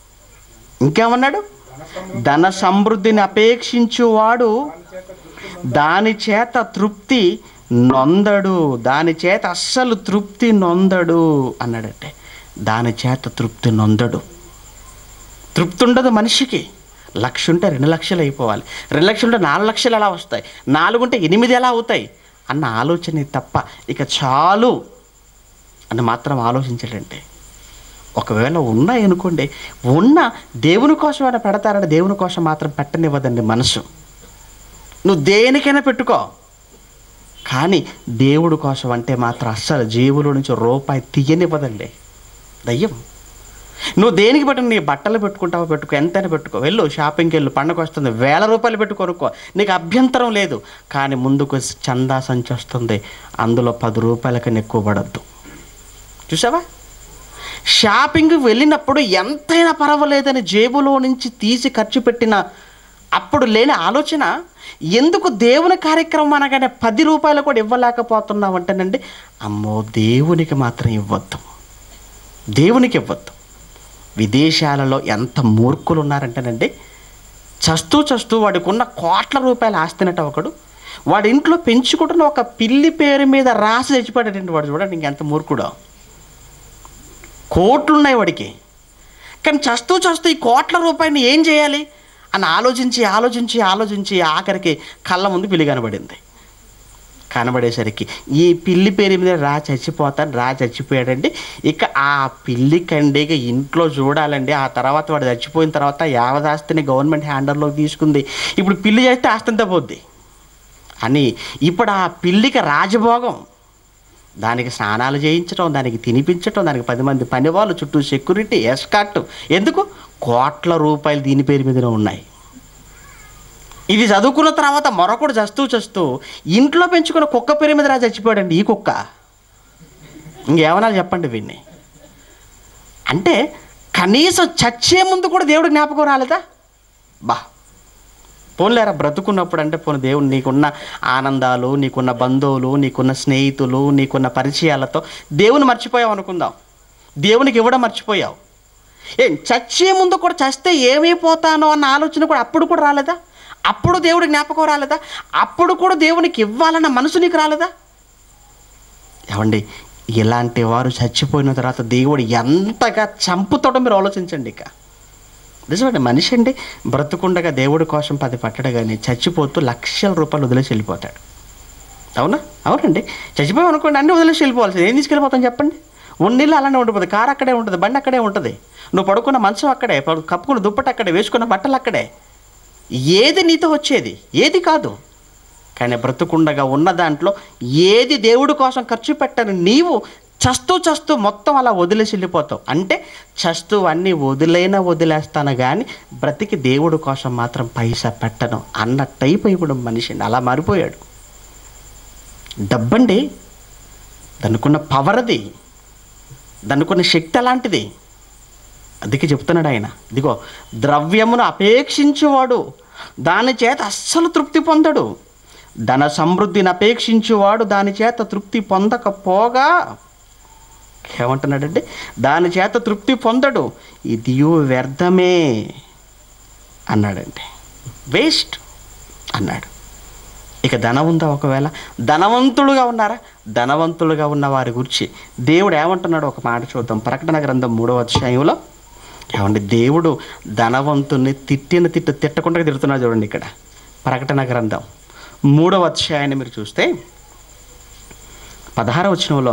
ఇంకేమన్నాడు ధన సమృద్ధిని అపేక్షించువాడు దాని చేత తృప్తి నొందడు దాని చేత అస్సలు తృప్తి నొందడు అన్నాడంటే దాని చేత తృప్తి నొందడు తృప్తి ఉండదు మనిషికి లక్ష ఉంటే రెండు లక్షలు అయిపోవాలి రెండు లక్షలు ఉంటే నాలుగు లక్షలు ఎలా వస్తాయి నాలుగు ఉంటే ఎనిమిది ఎలా అవుతాయి అన్న ఆలోచన తప్ప ఇక చాలు అని మాత్రం ఆలోచించాడంటే ఒకవేళ ఉన్నాయి అనుకోండి ఉన్న దేవుని కోసం అయినా పెడతారని దేవుని కోసం మాత్రం పెట్టనివ్వదండి మనసు నువ్వు దేనికైనా పెట్టుకో కానీ దేవుడి కోసం అంటే మాత్రం అస్సలు జేబులో నుంచి రూపాయి తీయనివ్వదండి దయ్యం నువ్వు దేనికి పెట్టు నీ బట్టలు పెట్టుకుంటావో పెట్టుకో ఎంతైనా పెట్టుకో వెళ్ళు షాపింగ్కి వెళ్ళు పండగ వస్తుంది వేల రూపాయలు పెట్టు కొనుక్కో నీకు అభ్యంతరం లేదు కానీ ముందుకు చందా సంచి వస్తుంది అందులో పది రూపాయల కన్నా ఎక్కువ పడద్దు చూసావా షాపింగ్ వెళ్ళినప్పుడు ఎంతైనా పర్వాలేదని జేబులో నుంచి తీసి ఖర్చు పెట్టిన అప్పుడు లేని ఆలోచన ఎందుకు దేవుని కార్యక్రమం అనగానే పది రూపాయలు కూడా ఇవ్వలేకపోతున్నావు అంటేనండి అమ్మో దేవునికి మాత్రం ఇవ్వద్దు దేవునికి ఇవ్వద్దు విదేశాలలో ఎంత మూర్ఖులు ఉన్నారంటేనండి చస్తూ చస్తూ వాడికి ఉన్న కోట్ల రూపాయల ఆస్తినట ఒకడు వాడి ఇంట్లో పెంచుకుంటున్న ఒక పిల్లి పేరు మీద రాసి చచ్చిపోయాడండి వాడు చూడండి ఇంకెంత మూర్ఖుడో కోట్లు ఉన్నాయి వాడికి కానీ చస్తూ చస్తూ ఈ కోట్ల రూపాయలని ఏం చేయాలి అని ఆలోచించి ఆలోచించి ఆలోచించి ఆఖరికి కళ్ళ ముందు పిల్లి కనబడింది కనబడేసరికి ఈ పిల్లి పేరు మీద రా చచ్చిపోతాను రా చచ్చిపోయాడండి ఇక ఆ పిల్లి కండిగా ఇంట్లో చూడాలండి ఆ తర్వాత వాడు చచ్చిపోయిన తర్వాత యావదాస్తిని గవర్నమెంట్ హ్యాండర్లోకి తీసుకుంది ఇప్పుడు పిల్లి చేస్తే ఆస్తంతా పోద్ది అని ఇప్పుడు ఆ పిల్లికి రాజభోగం దానికి స్నానాలు చేయించడం దానికి తినిపించడం దానికి పది మంది పని వాళ్ళు చుట్టూ సెక్యూరిటీ ఎస్కాట్ ఎందుకు కోట్ల రూపాయలు దీని పేరు మీదనే ఉన్నాయి ఇది చదువుకున్న తర్వాత మరొకడు చస్తూ చస్తూ ఇంట్లో పెంచుకున్న కుక్క పేరు మీద రా చచ్చిపోయాడండి ఈ కుక్క ఇంకేమన్నా చెప్పండి వీడిని అంటే కనీసం చచ్చే ముందు కూడా దేవుడు జ్ఞాపకం రాలేదా బా పోన్లేరా బ్రతుకున్నప్పుడు అంటే పోను దేవుడు నీకున్న ఆనందాలు నీకున్న బంధువులు నీకున్న స్నేహితులు నీకున్న పరిచయాలతో దేవుని మర్చిపోయావు అనుకుందాం దేవునికి ఇవ్వడం మర్చిపోయావు ఏం చచ్చే ముందు కూడా చస్తే ఏమైపోతానో అన్న ఆలోచన కూడా అప్పుడు కూడా రాలేదా అప్పుడు దేవుడి జ్ఞాపకం రాలేదా అప్పుడు కూడా దేవునికి ఇవ్వాలన్న మనసు నీకు రాలేదా ఏమండి ఇలాంటి వారు చచ్చిపోయిన తర్వాత దేవుడు ఎంతగా చంపుతాడో మీరు ఆలోచించండి ఇక నిజమండి మనిషి అండి బ్రతుకుండగా దేవుడి కోసం పది పట్టడు కానీ చచ్చిపోతూ లక్షల రూపాయలు వదిలేసి వెళ్ళిపోతాడు అవునా అవునండి చచ్చిపోయాం అనుకోండి అన్నీ వదిలేసి వెళ్ళిపోవాల్సింది ఏం తీసుకెళ్ళిపోతాం చెప్పండి ఉన్నిల్లు అలానే ఉండిపోతుంది కారు అక్కడే ఉంటుంది బండి అక్కడే ఉంటుంది నువ్వు పడుకున్న మంచం అక్కడే పడు- కప్పుకున్న దుప్పటి అక్కడే వేసుకున్న బట్టలు అక్కడే ఏది నీతో వచ్చేది ఏది కాదు కానీ బ్రతుకుండగా ఉన్న దాంట్లో ఏది దేవుడి కోసం ఖర్చు పెట్టని నీవు చస్తూ చస్తూ మొత్తం అలా వదిలేసి వెళ్ళిపోతావు అంటే చస్తూ అన్నీ వదిలేనా వదిలేస్తాను కానీ బ్రతికి దేవుడి కోసం మాత్రం పైసా పెట్టను అన్న టైప్ అయిపోవడం మనిషిని అలా మారిపోయాడు డబ్బండి దానికున్న పవర్ అది దానికున్న శక్తి అలాంటిది అందుకే చెప్తున్నాడు ఆయన ఇదిగో ద్రవ్యమును అపేక్షించువాడు దాని చేత అస్సలు తృప్తి పొందడు ధన సమృద్ధిని అపేక్షించువాడు దాని చేత తృప్తి పొందకపోగా ఏమంటున్నాడంటే దాని చేత తృప్తి పొందడు ఇది వ్యర్థమే అన్నాడంటే వేస్ట్ అన్నాడు ఇక ధనం ఉందా ఒకవేళ ధనవంతులుగా ఉన్నారా ధనవంతులుగా ఉన్న వారి గురించి దేవుడు ఏమంటున్నాడు ఒక మాట చూద్దాం ప్రకటన గ్రంథం మూడవ అధ్యాయంలో ఏమండి దేవుడు ధనవంతుని తిట్టిన తిట్టు తిట్టకుండా తిడుతున్నాడు చూడండి ఇక్కడ ప్రకటన గ్రంథం మూడవ అధ్యాయాన్ని మీరు చూస్తే పదహారవ వచనంలో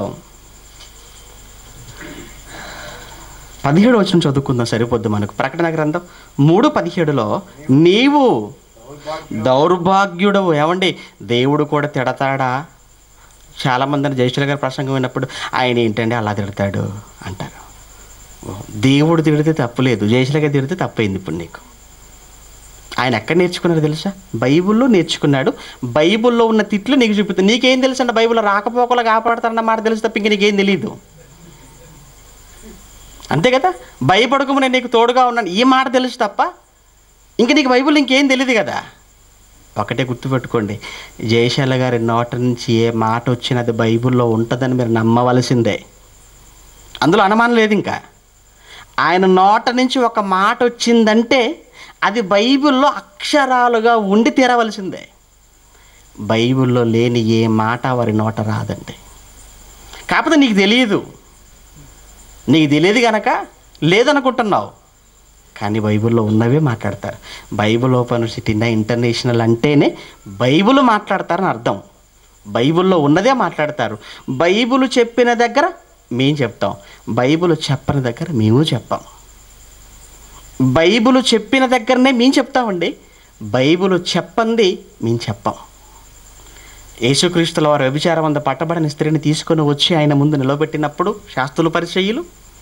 పదిహేడు వచనం చదువుకుందాం సరిపోద్ది మనకు ప్రకటన గ్రంథం మూడు పదిహేడులో నీవు దౌర్భాగ్యుడవు ఏమండి దేవుడు కూడా తిడతాడా చాలామంది జయశ్రీ గారి ప్రసంగం విన్నప్పుడు ఆయన ఏంటండి అలా తిడతాడు అంటారు ఓ, దేవుడు తిడితే తప్పులేదు జయశ్రీ గారు తిడితే తప్పైంది ఇప్పుడు నీకు ఆయన ఎక్కడ నేర్చుకున్నారు తెలుసా బైబిల్లో నేర్చుకున్నాడు బైబిల్లో ఉన్న తిట్లు నీకు చూపుతుంది నీకేం తెలుసు అంటే బైబిల్లో రాకపోకలు కాపాడతారన్న మాట తెలుసు తప్ప ఇంక నీకేం తెలియదు అంతే కదా భయపడకు నేను నీకు తోడుగా ఉన్నాను ఈ మాట తెలుసు తప్ప ఇంక నీకు బైబిల్ ఇంకేం తెలియదు కదా ఒకటే గుర్తుపెట్టుకోండి జయశాల గారి నోట నుంచి ఏ మాట వచ్చినా అది బైబిల్లో ఉంటుందని మీరు నమ్మవలసిందే అందులో అనుమానం లేదు ఇంకా ఆయన నోట నుంచి ఒక మాట వచ్చిందంటే అది బైబిల్లో అక్షరాలుగా ఉండి తీరవలసిందే బైబిల్లో లేని ఏ మాట వారి నోట రాదండి కాకపోతే నీకు తెలియదు నీకు తెలియదు కనుక లేదనుకుంటున్నావు కానీ బైబిల్లో ఉన్నవే మాట్లాడతారు బైబిల్ ఓపెన్ సిటీనా ఇంటర్నేషనల్ అంటేనే బైబిల్ మాట్లాడతారని అర్థం బైబిల్లో ఉన్నదే మాట్లాడతారు బైబిల్ చెప్పిన దగ్గర మేము చెప్తాం బైబిల్ చెప్పని దగ్గర మేము చెప్పాం బైబిల్ చెప్పిన దగ్గరనే మేము చెప్తామండి బైబిల్ చెప్పంది మేము చెప్పాం యేసుక్రీస్తుల వారు వ్యభిచారం అంద పట్టబడిన స్త్రీని తీసుకొని వచ్చి ఆయన ముందు నిలబెట్టినప్పుడు శాస్త్రుల పరిచయులు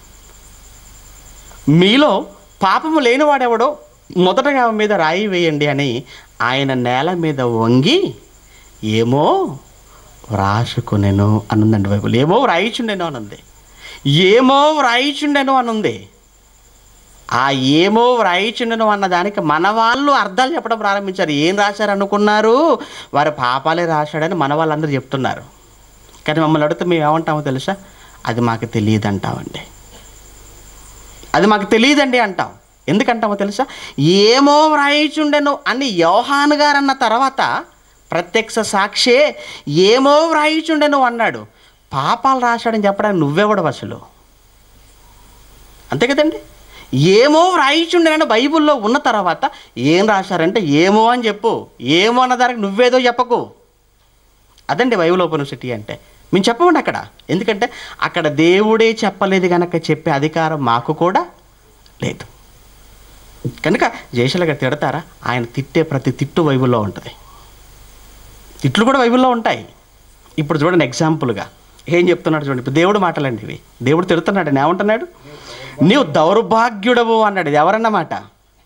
మీలో పాపము లేనివాడెవడో మొదటగా ఆమె మీద రాయి వేయండి అని ఆయన నేల మీద వంగి ఏమో వ్రాసుకునేను అనుందండి బైబుల్ ఏమో వ్రాయిచుండెను అనుంది ఏమో వ్రాయిచుండెను అనుంది ఆ ఏమో వ్రాయిచుండెను అన్న దానికి మన వాళ్ళు అర్థాలు చెప్పడం ప్రారంభించారు ఏం రాశారు అనుకున్నారు వారి పాపాలే రాశాడని మన వాళ్ళందరూ చెప్తున్నారు కానీ మమ్మల్ని అడిగితే మేము ఏమంటామో తెలుసా అది మాకు తెలియదు అంటామండి అది మాకు తెలియదండి అంటాం ఎందుకంటామో తెలుసా ఏమో వ్రాయిచుండెను అని యోహాను గారు అన్న తర్వాత ప్రత్యక్ష సాక్షే ఏమో వ్రాయిచుండెను అన్నాడు పాపాలు రాశాడని చెప్పడానికి నువ్వెవడు అసలు అంతే కదండి ఏమో వ్రాయిచుండెనని బైబిల్లో ఉన్న తర్వాత ఏం రాశారంటే ఏమో అని చెప్పు ఏమో అన్న దానికి నువ్వేదో చెప్పకు అదండి బైబిల్ ఓపెన్ సిటీ అంటే మేము చెప్పమండి అక్కడ ఎందుకంటే అక్కడ దేవుడే చెప్పలేదు కనుక చెప్పే అధికారం మాకు కూడా లేదు కనుక జయశల గారు తిడతారా ఆయన తిట్టే ప్రతి తిట్టు బైబిల్లో ఉంటుంది తిట్లు కూడా బైబిల్లో ఉంటాయి ఇప్పుడు చూడండి ఎగ్జాంపుల్గా ఏం చెప్తున్నాడు చూడండి ఇప్పుడు దేవుడు మాటలండి ఇవి దేవుడు తిడుతున్నాడు నేను ఏమంటున్నాడు నీవు దౌర్భాగ్యుడవు అన్నాడు ఇది ఎవరన్నమాట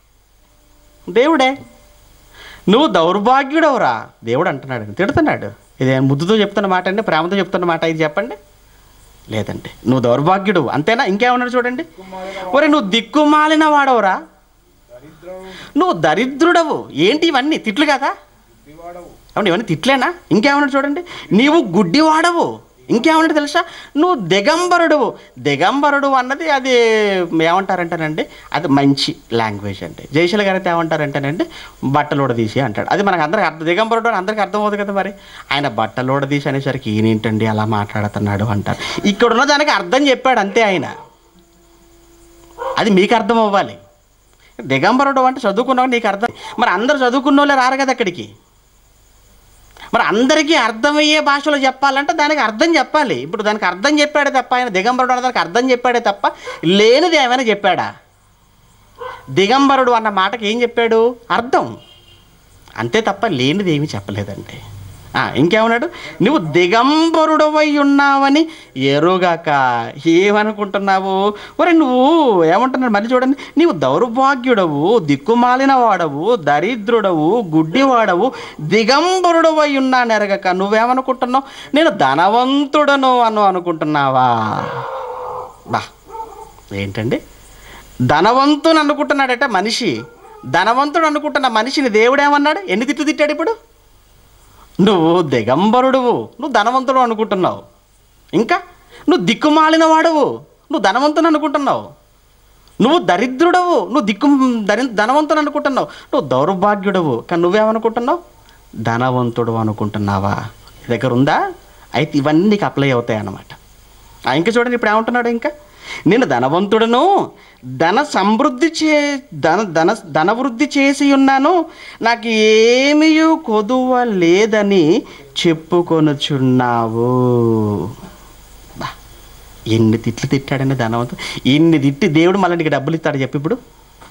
దేవుడే నువ్వు దౌర్భాగ్యుడవురా దేవుడు అంటున్నాడు తిడుతున్నాడు ఇది ముద్దుతో చెప్తున్న మాట అండి ప్రేమతో చెప్తున్న మాట ఇది చెప్పండి లేదండి నువ్వు దౌర్భాగ్యుడు అంతేనా ఇంకేమన్నాడు చూడండి ఒరే నువ్వు దిక్కుమాలిన వాడవురా దరిద్రం నువ్వు దరిద్రుడవు ఏంటి ఇవన్నీ తిట్లు కదా గుడ్డివాడవు అవును ఇవన్నీ తిట్లేనా ఇంకేమన్నాడు చూడండి నీవు గుడ్డివాడవు ఇంకేమన్నాడు తెలుసా నువ్వు దిగంబరుడు దిగంబరుడు అన్నది అది ఏమంటారంటేనండి అది మంచి లాంగ్వేజ్ అండి జయశీల గారు అయితే ఏమంటారంటేనండి బట్టలోడ తీసి అంటాడు అది మనకు అందరికి అర్థం దిగంబరుడు అని అందరికీ అర్థమవుతుంది కదా మరి ఆయన బట్టలోడ తీసి అనేసరికి ఈయనేంటండి అలా మాట్లాడుతున్నాడు అంటారు ఇక్కడ ఉన్న దానికి అర్థం చెప్పాడు అంతే ఆయన అది మీకు అర్థం అవ్వాలి దిగంబరుడు అంటే చదువుకున్నావు నీకు అర్థం మరి అందరు చదువుకున్న వాళ్ళే రారు కదా అక్కడికి మరి అందరికీ అర్థమయ్యే భాషలో చెప్పాలంటే దానికి అర్థం చెప్పాలి ఇప్పుడు దానికి అర్థం చెప్పాడే తప్ప ఆయన దిగంబరుడు అన్న దానికి అర్థం చెప్పాడే తప్ప లేనిది ఏమైనా చెప్పాడా దిగంబరుడు అన్న మాటకి ఏం చెప్పాడు అర్థం అంతే తప్ప లేనిది ఏమీ చెప్పలేదండి ఆ, ఇంకేమన్నాడు నువ్వు దిగంబరుడవై ఉన్నావని ఎరుగాక ఏమనుకుంటున్నావు ఒరే నువ్వు ఏమంటున్నాడు మళ్ళీ చూడండి నీవు దౌర్భాగ్యుడవు దిక్కుమాలిన వాడవు దరిద్రుడవు గుడ్డివాడవు దిగంబరుడవై ఉన్నాను ఎరగక నువ్వేమనుకుంటున్నావు నేను ధనవంతుడను అను అనుకుంటున్నావా బా ఏంటండి ధనవంతుని అనుకుంటున్నాడట మనిషి ధనవంతుడు అనుకుంటున్న మనిషిని దేవుడేమన్నాడు ఎన్ని తిట్లు తిట్టాడు ఇప్పుడు నువ్వు దిగంబరుడువు నువ్వు ధనవంతుడు అనుకుంటున్నావు ఇంకా నువ్వు దిక్కుమాలిన వాడువు నువ్వు ధనవంతుని అనుకుంటున్నావు నువ్వు దరిద్రుడవు నువ్వు దిక్కు దరి ధనవంతుని అనుకుంటున్నావు నువ్వు దౌర్భాగ్యుడవు కానీ నువ్వేమనుకుంటున్నావు ధనవంతుడు అనుకుంటున్నావా నీ దగ్గర ఉందా అయితే ఇవన్నీ నీకు అప్లై అవుతాయి అన్నమాట ఆ, ఇంకా చూడండి ఇప్పుడు ఏమంటున్నాడు ఇంకా నేను ధనవంతుడను ధన సమృద్ధి చే ధన ధన ధనవృద్ధి చేసి ఉన్నాను నాకు ఏమీ కొదువ లేదని చెప్పుకొనుచున్నావు బా, ఎన్ని తిట్లు తిట్టాడని ధనవంతుడు ఇన్ని తిట్టి దేవుడు మళ్ళీ నీకు డబ్బులు ఇస్తాడు చెప్పి ఇప్పుడు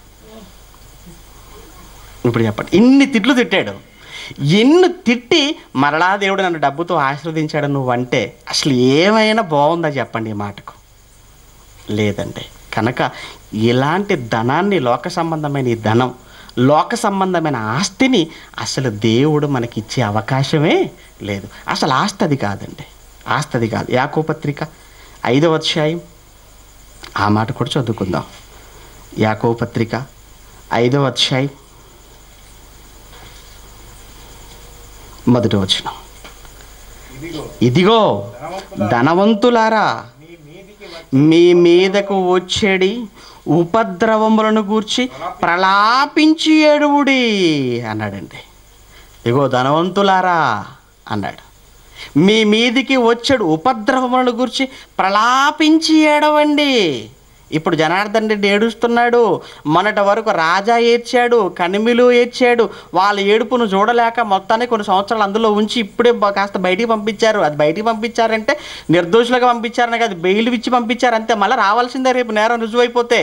ఇప్పుడు చెప్పండి ఇన్ని తిట్లు తిట్టాడు ఎన్ని తిట్టి మరలా దేవుడు నన్ను డబ్బుతో ఆశీర్వదించాడు నువ్వు అంటే అసలు ఏమైనా బాగుందా చెప్పండి ఈ మాటకు లేదండి కనుక ఇలాంటి ధనాన్ని లోక సంబంధమైన ఈ ధనం లోక సంబంధమైన ఆస్తిని అసలు దేవుడు మనకి ఇచ్చే అవకాశమే లేదు అసలు ఆస్తి అది కాదండి ఆస్తి అది కాదు యాకో పత్రిక ఐదవ అధ్యాయం ఆ మాట కూడా చదువుకుందాం యాకో పత్రిక ఐదవ అధ్యాయం మొదటి వచనం ఇదిగో ఇదిగో ధనవంతుల ధనవంతులారా నీ మీదికి మీ మీదకు వచ్చేడి ఉపద్రవములను గూర్చి ప్రలాపించి ఏడువుడి అన్నాడండి ఇగో ధనవంతులారా అన్నాడు మీ మీదికి వచ్చాడు ఉపద్రవములను గురించి ప్రలాపించి ఏడవండి ఇప్పుడు జనార్దన్ రెడ్డి ఏడుస్తున్నాడు మొన్నటి వరకు రాజా ఏడ్చాడు కనిమిలు ఏడ్చాడు వాళ్ళ ఏడుపును చూడలేక మొత్తాన్ని కొన్ని సంవత్సరాలు అందులో ఉంచి ఇప్పుడే బ- కాస్త బయటికి పంపించారు అది బయటికి పంపించారంటే నిర్దోషులుగా పంపించారని కాదు బెయిల్ ఇచ్చి పంపించారు అంతే మళ్ళీ రావాల్సిందే రేపు నేరం రుజువైపోతే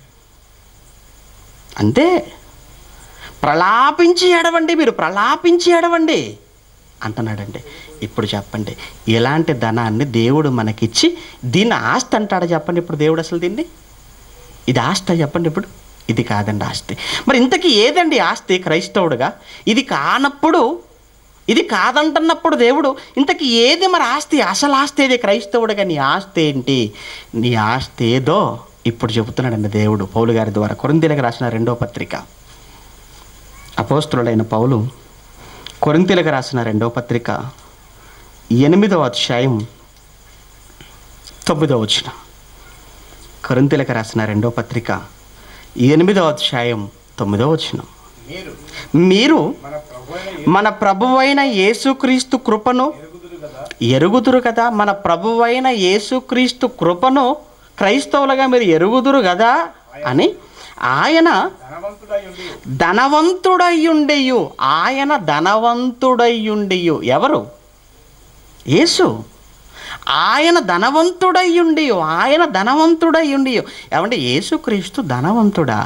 అంతే ప్రలాపించి ఏడవండి మీరు ప్రలాపించి ఏడవండి అంటున్నాడండి ఇప్పుడు చెప్పండి ఇలాంటి ధనాన్ని దేవుడు మనకిచ్చి దీన్ని ఆస్తి అంటాడా చెప్పండి ఇప్పుడు దేవుడు అసలు దీన్ని ఇది ఆస్తి చెప్పండి ఇప్పుడు ఇది కాదండి ఆస్తి మరి ఇంతకీ ఏదండి ఆస్తి క్రైస్తవుడుగా ఇది కానప్పుడు ఇది కాదంటున్నప్పుడు దేవుడు ఇంతకీ ఏది మరి ఆస్తి అసలు ఆస్తి ఏది క్రైస్తవుడుగా నీ ఆస్తి ఏంటి నీ ఆస్తి ఏదో ఇప్పుడు చెబుతున్నాడండి దేవుడు పౌలు గారి ద్వారా కొరింతీలకు రాసిన రెండో పత్రిక అపోస్తులుడైన పౌలు కొరింతీలకు రాసిన రెండో పత్రిక ఎనిమిదవ అధ్యాయం తొమ్మిదవ వచ్చిన కొరింతీలకు రాసిన రెండో పత్రిక ఎనిమిదవ అధ్యాయం తొమ్మిదవ వచ్చిన మీరు మీరు మన ప్రభు అయిన మన ప్రభువైన యేసుక్రీస్తు కృపను ఎరుగుదురు కదా ఎరుగుదురు కదా మన ప్రభువైన యేసుక్రీస్తు కృపను క్రైస్తవులుగా మీరు ఎరుగుదురు కదా అని ఆయన ధనవంతుడై ఉండి ధనవంతుడయ్యుండియు ఆయన ధనవంతుడయ్యుండియు ఎవరు యేసు ఆయన ధనవంతుడయ్యుండియు ఆయన ధనవంతుడయ్యుండియు ఏమంటే యేసుక్రీస్తు ధనవంతుడా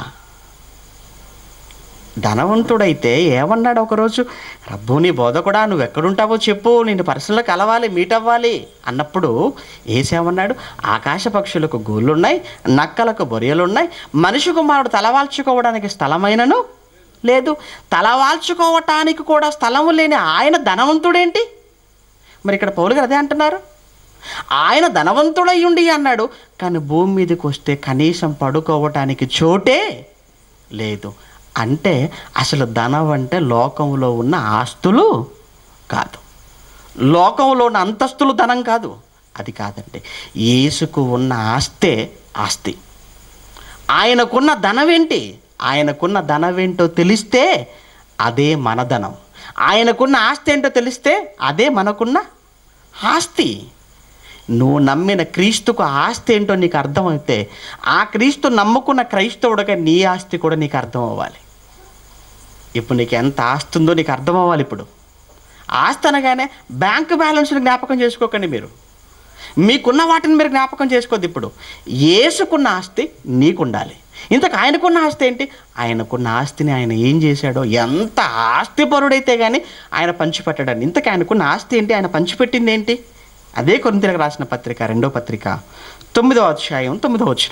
ధనవంతుడైతే ఏమన్నాడు ఒకరోజు రబ్బు నీ బోధకుడా నువ్వు ఎక్కడుంటావో చెప్పు నేను పర్సనల్ కలవాలి మీట్ అవ్వాలి అన్నప్పుడు ఏసేమన్నాడు ఆకాశ పక్షులకు గూళ్ళున్నాయి నక్కలకు బొరియలున్నాయి మనిషి కుమారుడు తలవాల్చుకోవడానికి స్థలమైనను లేదు తలవాల్చుకోవటానికి కూడా స్థలము లేని ఆయన ధనవంతుడేంటి మరి ఇక్కడ పౌలు గారు అదే అంటున్నారు ఆయన ధనవంతుడయ్యుండి అన్నాడు కానీ భూమి మీదకి వస్తే కనీసం పడుకోవటానికి చోటే లేదు అంటే అసలు ధనం అంటే లోకంలో ఉన్న ఆస్తులు కాదు లోకంలో ఉన్న అంతస్తులు ధనం కాదు అది కాదండి యేసుకు ఉన్న ఆస్తే ఆస్తి ఆయనకున్న ధనం ఏంటి ఆయనకున్న ధనం ఏంటో తెలిస్తే అదే మన ధనం ఆయనకున్న ఆస్తి ఏంటో తెలిస్తే అదే మనకున్న ఆస్తి నువ్వు నమ్మిన క్రీస్తుకు ఆస్తి ఏంటో నీకు అర్థమైతే ఆ క్రీస్తు నమ్ముకున్న క్రైస్తవుడిగా నీ ఆస్తి కూడా నీకు అర్థం అవ్వాలి ఇప్పుడు నీకు ఎంత ఆస్తి ఉందో నీకు అర్థం అవ్వాలి ఇప్పుడు ఆస్తి అనగానే బ్యాంకు బ్యాలెన్స్ని జ్ఞాపకం చేసుకోకండి మీరు మీకున్న వాటిని మీరు జ్ఞాపకం చేసుకోవద్దు ఇప్పుడు ఏసుకున్న ఆస్తి నీకుండాలి ఇంతకు ఆయనకున్న ఆస్తి ఏంటి ఆయనకున్న ఆస్తిని ఆయన ఏం చేశాడో ఎంత ఆస్తిపరుడైతే కానీ ఆయన పంచిపెట్టాడని ఇంతకు ఆయనకున్న ఆస్తి ఏంటి ఆయన పంచిపెట్టింది ఏంటి అదే కొరింతలకు రాసిన పత్రిక రెండో పత్రిక తొమ్మిదో అధ్యాయం తొమ్మిదో వచ్చిన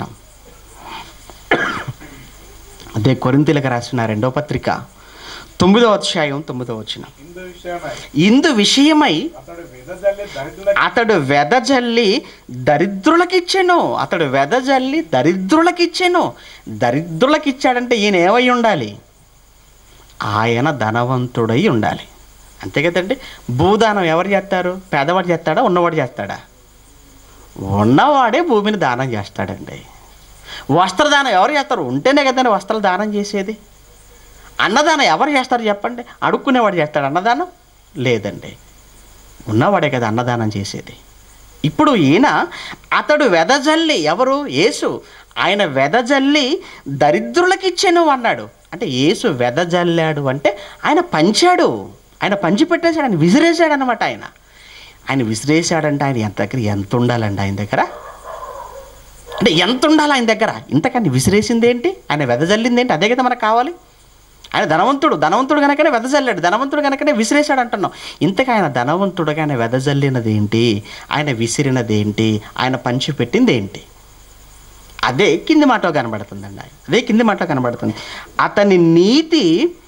అదే కొరింతలకు రాసిన రెండో పత్రిక తొమ్మిదో అధ్యాయం తొమ్మిదో వచ్చిన ఇందు విషయమై ఇందు విషయమై అతడు వెదజల్లి దరిద్రుల అతడు వెదజల్లి దరిద్రులకిచ్చాను అతడు వెదజల్లి దరిద్రులకిచ్చాను దరిద్రులకిచ్చాడంటే ఈయన ఏమై ఉండాలి ఆయన ధనవంతుడై ఉండాలి అంతే కదండి భూదానం ఎవరు చేస్తారు పేదవాడు చేస్తాడా ఉన్నవాడు చేస్తాడా ఉన్నవాడే భూమిని దానం చేస్తాడండి వస్త్రదానం ఎవరు చేస్తారు ఉంటేనే కదండి వస్త్రాలు దానం చేసేది అన్నదానం ఎవరు చేస్తారు చెప్పండి అడుక్కునేవాడు చేస్తాడు అన్నదానం లేదండి ఉన్నవాడే కదా అన్నదానం చేసేది ఇప్పుడు ఈయన అతడు వెదజల్లి ఎవరు యేసు ఆయన వెదజల్లి దరిద్రులకి ఇచ్చాను అన్నాడు అంటే యేసు వెదజల్లాడు అంటే ఆయన పంచాడు ఆయన పంచి పెట్టేశాడు ఆయన విసిరేశాడు అనమాట ఆయన ఆయన విసిరేశాడంటే ఆయన ఎంత దగ్గర ఎంత ఉండాలండి ఆయన దగ్గర అంటే ఎంత ఉండాలి ఆయన దగ్గర ఇంతకని విసిరేసింది ఏంటి ఆయన వెదజల్లింది ఏంటి అదే కదా మనకు కావాలి ఆయన ధనవంతుడు ధనవంతుడు కనుకనే వెదజల్లాడు ధనవంతుడు కనుకనే విసిరేశాడు అంటున్నాం ఇంతకు ఆయన ధనవంతుడుగా ఆయన వెదజల్లినది ఏంటి ఆయన విసిరినది ఏంటి ఆయన పంచి పెట్టింది ఏంటి అదే కింది మాటలో కనబడుతుందండి ఆయన అదే కింది మాటలో కనబడుతుంది అతని నీతి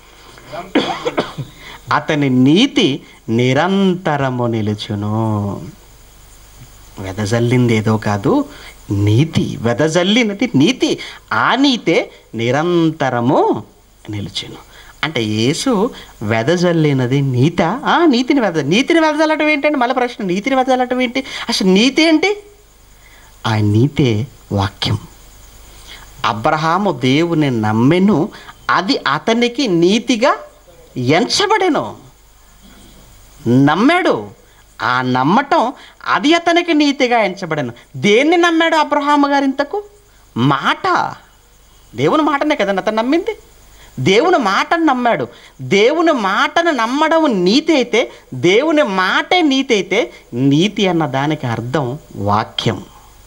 అతని నీతి నిరంతరము నిలుచును వెదజల్లింది ఏదో కాదు నీతి వెదజల్లినది నీతి ఆ నీతే నిరంతరము నిలుచును అంటే యేసు వెదజల్లినది నీత ఆ నీతిని వెద నీతిని వెదజల్లటం ఏంటండి మళ్ళీ ప్రశ్న నీతిని వెదజల్లటం ఏంటి అసలు నీతి ఏంటి ఆ నీతే వాక్యం అబ్రహాము దేవుని నమ్మెను అది అతనికి నీతిగా ఎంచబడెను నమ్మాడు ఆ నమ్మటం అది అతనికి నీతిగా ఎంచబడను దేన్ని నమ్మాడు అబ్రహాము గారు ఇంతకు మాట దేవుని మాటనే కదండి అతను నమ్మింది దేవుని మాటను నమ్మాడు దేవుని మాటను నమ్మడం నీతి అయితే దేవుని మాటే నీతి అయితే నీతి అన్న దానికి అర్థం వాక్యం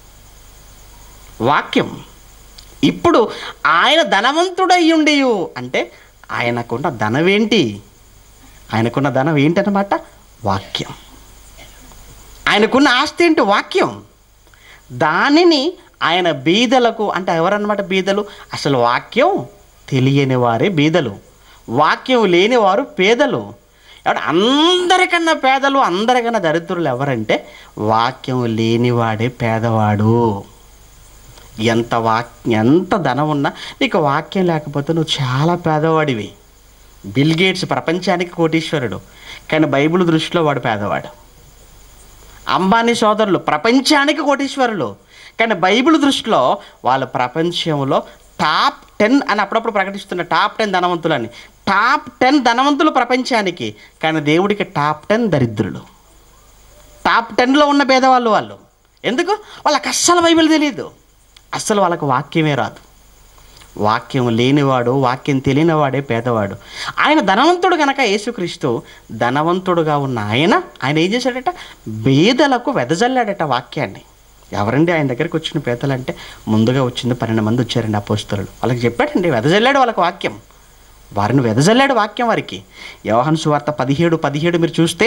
వాక్యం ఇప్పుడు ఆయన ధనవంతుడై ఉండి అంటే ఆయనకున్న ధనమేంటి ఆయనకున్న ధనం ఏంటన్నమాట వాక్యం ఆయనకున్న ఆస్తి ఏంటి వాక్యం దానిని ఆయన బీదలకు అంటే ఎవరన్నమాట బీదలు అసలు వాక్యం తెలియని వారే బీదలు వాక్యం లేనివారు పేదలు ఎవడు అందరికన్నా పేదలు అందరికన్నా దరిద్రులు ఎవరంటే వాక్యం లేనివాడే పేదవాడు ఎంత వాక్ ఎంత ధనం ఉన్నా నీకు వాక్యం లేకపోతే నువ్వు చాలా పేదవాడివి బిల్ గేట్స్ ప్రపంచానికి కోటీశ్వరుడు కానీ బైబిల్ దృష్టిలో వాడు పేదవాడు అంబానీ సోదరులు ప్రపంచానికి కోటీశ్వరులు కానీ బైబిల్ దృష్టిలో వాళ్ళ ప్రపంచంలో టాప్ టెన్ అని అప్పుడప్పుడు ప్రకటిస్తున్న టాప్ టెన్ ధనవంతులని టాప్ టెన్ ధనవంతులు ప్రపంచానికి కానీ దేవుడికి టాప్ టెన్ దరిద్రులు టాప్ టెన్లో ఉన్న పేదవాళ్ళు వాళ్ళు ఎందుకు వాళ్ళకి అస్సలు బైబిల్ తెలియదు అస్సలు వాళ్ళకి వాక్యమే రాదు వాక్యం లేనివాడు వాక్యం తెలియనివాడే పేదవాడు ఆయన ధనవంతుడు గనక యేసుక్రీస్తు ధనవంతుడుగా ఉన్న ఆయన ఆయన ఏం చేశాడట బేదలకు వెదజల్లాడట వాక్యాన్ని ఎవరండి ఆయన దగ్గరికి వచ్చిన పేదలంటే ముందుగా వచ్చింది పన్నెండు మంది వచ్చారండి అపోస్తలు వాళ్ళకి చెప్పాడండి వెదజల్లాడు వాళ్ళకి వాక్యం వారిని వెదజల్లాడు వాక్యం వారికి యోహాను సువార్త పదిహేడు పదిహేడు మీరు చూస్తే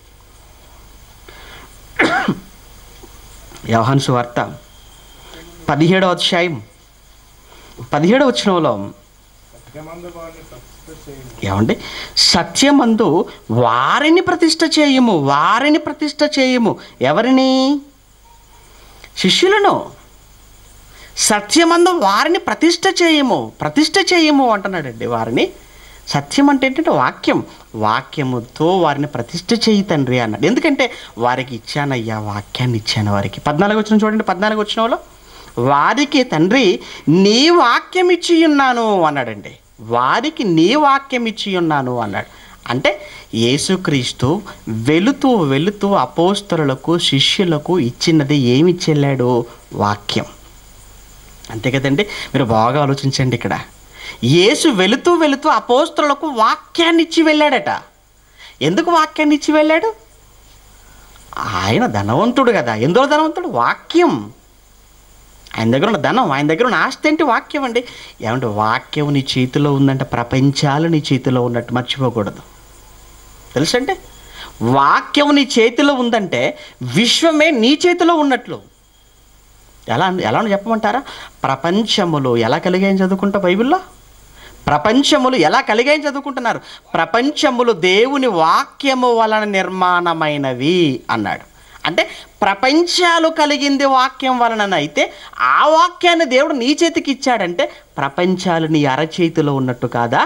యోహాను సువార్త పదిహేడవ అధ్యాయం పదిహేడవ వచ్చినంలో సత్యమందు వారిని ప్రతిష్ఠ చేయము ఏమండి సత్యమందు వారిని ప్రతిష్ట చేయము వారిని ప్రతిష్ట చేయము ఎవరిని శిష్యులను సత్యమందు వారిని ప్రతిష్ట చేయము ప్రతిష్ట చేయము అంటున్నాడండి వారిని సత్యం అంటే ఏంటంటే వాక్యం వాక్యముతో వారిని ప్రతిష్ట చేయి తండ్రి అన్నాడు ఎందుకంటే వారికి ఇచ్చానయ్యా వాక్యాన్ని ఇచ్చాను వారికి పద్నాలుగు వచ్చిన చూడండి పద్నాలుగు వచ్చిన వాళ్ళు వారికి తండ్రి నీ వాక్యం ఇచ్చి ఉన్నాను అన్నాడండి వారికి నీ వాక్యం ఇచ్చి ఉన్నాను అన్నాడు అంటే యేసుక్రీస్తు వెళుతూ వెళుతూ అపోస్తరులకు శిష్యులకు ఇచ్చినది ఏమి చెల్లాడు వాక్యం అంతే కదండి మీరు బాగా ఆలోచించండి ఇక్కడ యేసు వెళుతూ వెళుతూ అపోస్తరులకు వాక్యాన్ని ఇచ్చి వెళ్ళాడట ఎందుకు వాక్యాన్ని ఇచ్చి వెళ్ళాడు ఆయన ధనవంతుడు కదా ఎందులో ధనవంతుడు వాక్యం ఆయన దగ్గర ఉన్న ధనం ఆయన దగ్గర ఉన్న ఆస్తి ఏంటి వాక్యం అండి ఏమంటే వాక్యం నీ చేతిలో ఉందంటే ప్రపంచాలు నీ చేతిలో ఉన్నట్టు మర్చిపోకూడదు తెలుసంటే వాక్యం నీ చేతిలో ఉందంటే విశ్వమే నీ చేతిలో ఉన్నట్లు ఎలా ఎలా అని చెప్పమంటారా ప్రపంచములు ఎలా కలిగాయని చదువుకుంటా బైబిల్లో ప్రపంచములు ఎలా కలిగాయని చదువుకుంటున్నారు ప్రపంచములు దేవుని వాక్యము వలన నిర్మాణమైనవి అన్నాడు అంటే ప్రపంచాలు కలిగింది వాక్యం వలన అయితే ఆ వాక్యాన్ని దేవుడు నీ చేతికి ఇచ్చాడంటే ప్రపంచాలు నీ అరచేతిలో ఉన్నట్టు కాదా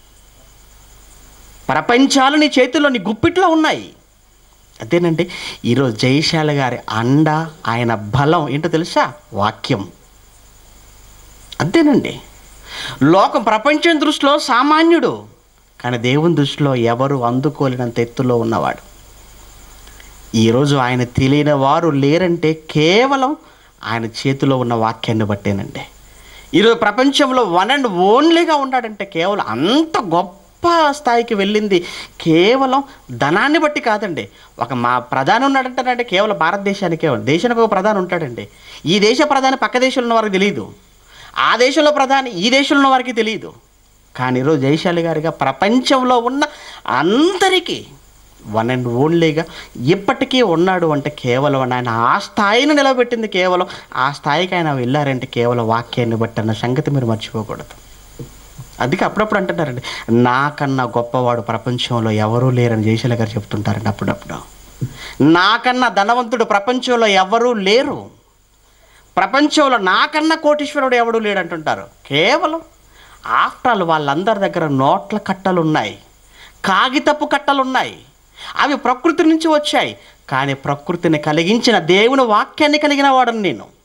ప్రపంచాలు నీ చేతిలో నీ గుప్పిట్లో ఉన్నాయి అదేనండి ఈరోజు జయశాల గారి అండ ఆయన బలం ఏంటో తెలుసా వాక్యం అంతేనండి లోకం ప్రపంచం దృష్టిలో సామాన్యుడు కానీ దేవుని దృష్టిలో ఎవరు అందుకోలేనంత ఎత్తులో ఉన్నవాడు ఈరోజు ఆయన తెలియని వారు లేరంటే కేవలం ఆయన చేతిలో ఉన్న వాక్యాన్ని బట్టేనండి ఈరోజు ప్రపంచంలో వన్ అండ్ ఓన్లీగా ఉన్నాడంటే కేవలం అంత గొప్ప స్థాయికి వెళ్ళింది కేవలం ధనాన్ని బట్టి కాదండి ఒక మా ప్రధాని ఉన్నాడంటే కేవలం భారతదేశానికే దేశానికి ఒక ప్రధాని ఉంటాడండి ఈ దేశ ప్రధాని పక్క దేశంలో ఉన్న వారికి తెలియదు ఆ దేశంలో ప్రధాని ఈ దేశంలో ఉన్న వారికి తెలియదు కానీ ఈరోజు జయశాలి గారిగా ప్రపంచంలో ఉన్న అందరికీ వన్ అండ్ ఓన్లీగా ఇప్పటికీ ఉన్నాడు అంటే కేవలం ఆయన ఆ స్థాయిని నిలబెట్టింది కేవలం ఆ స్థాయికి ఆయన వెళ్ళారంటే కేవలం వాక్యాన్ని బట్టి అన్న సంగతి మీరు మర్చిపోకూడదు అందుకే అప్పుడప్పుడు అంటున్నారండి నాకన్నా గొప్పవాడు ప్రపంచంలో ఎవరూ లేరని జయశీల గారు చెప్తుంటారండి అప్పుడప్పుడు నాకన్నా ధనవంతుడు ప్రపంచంలో ఎవరూ లేరు ప్రపంచంలో నాకన్నా కోటీశ్వరుడు ఎవడూ లేడు అంటుంటారు కేవలం ఆఫ్టర్ ఆల్ వాళ్ళందరి దగ్గర నోట్ల కట్టలు ఉన్నాయి కాగితపు కట్టలు ఉన్నాయి అవి ప్రకృతి నుంచి వచ్చాయి కానీ ప్రకృతిని కలిగించిన దేవుని వాక్యాన్ని కలిగిన వాడను నేను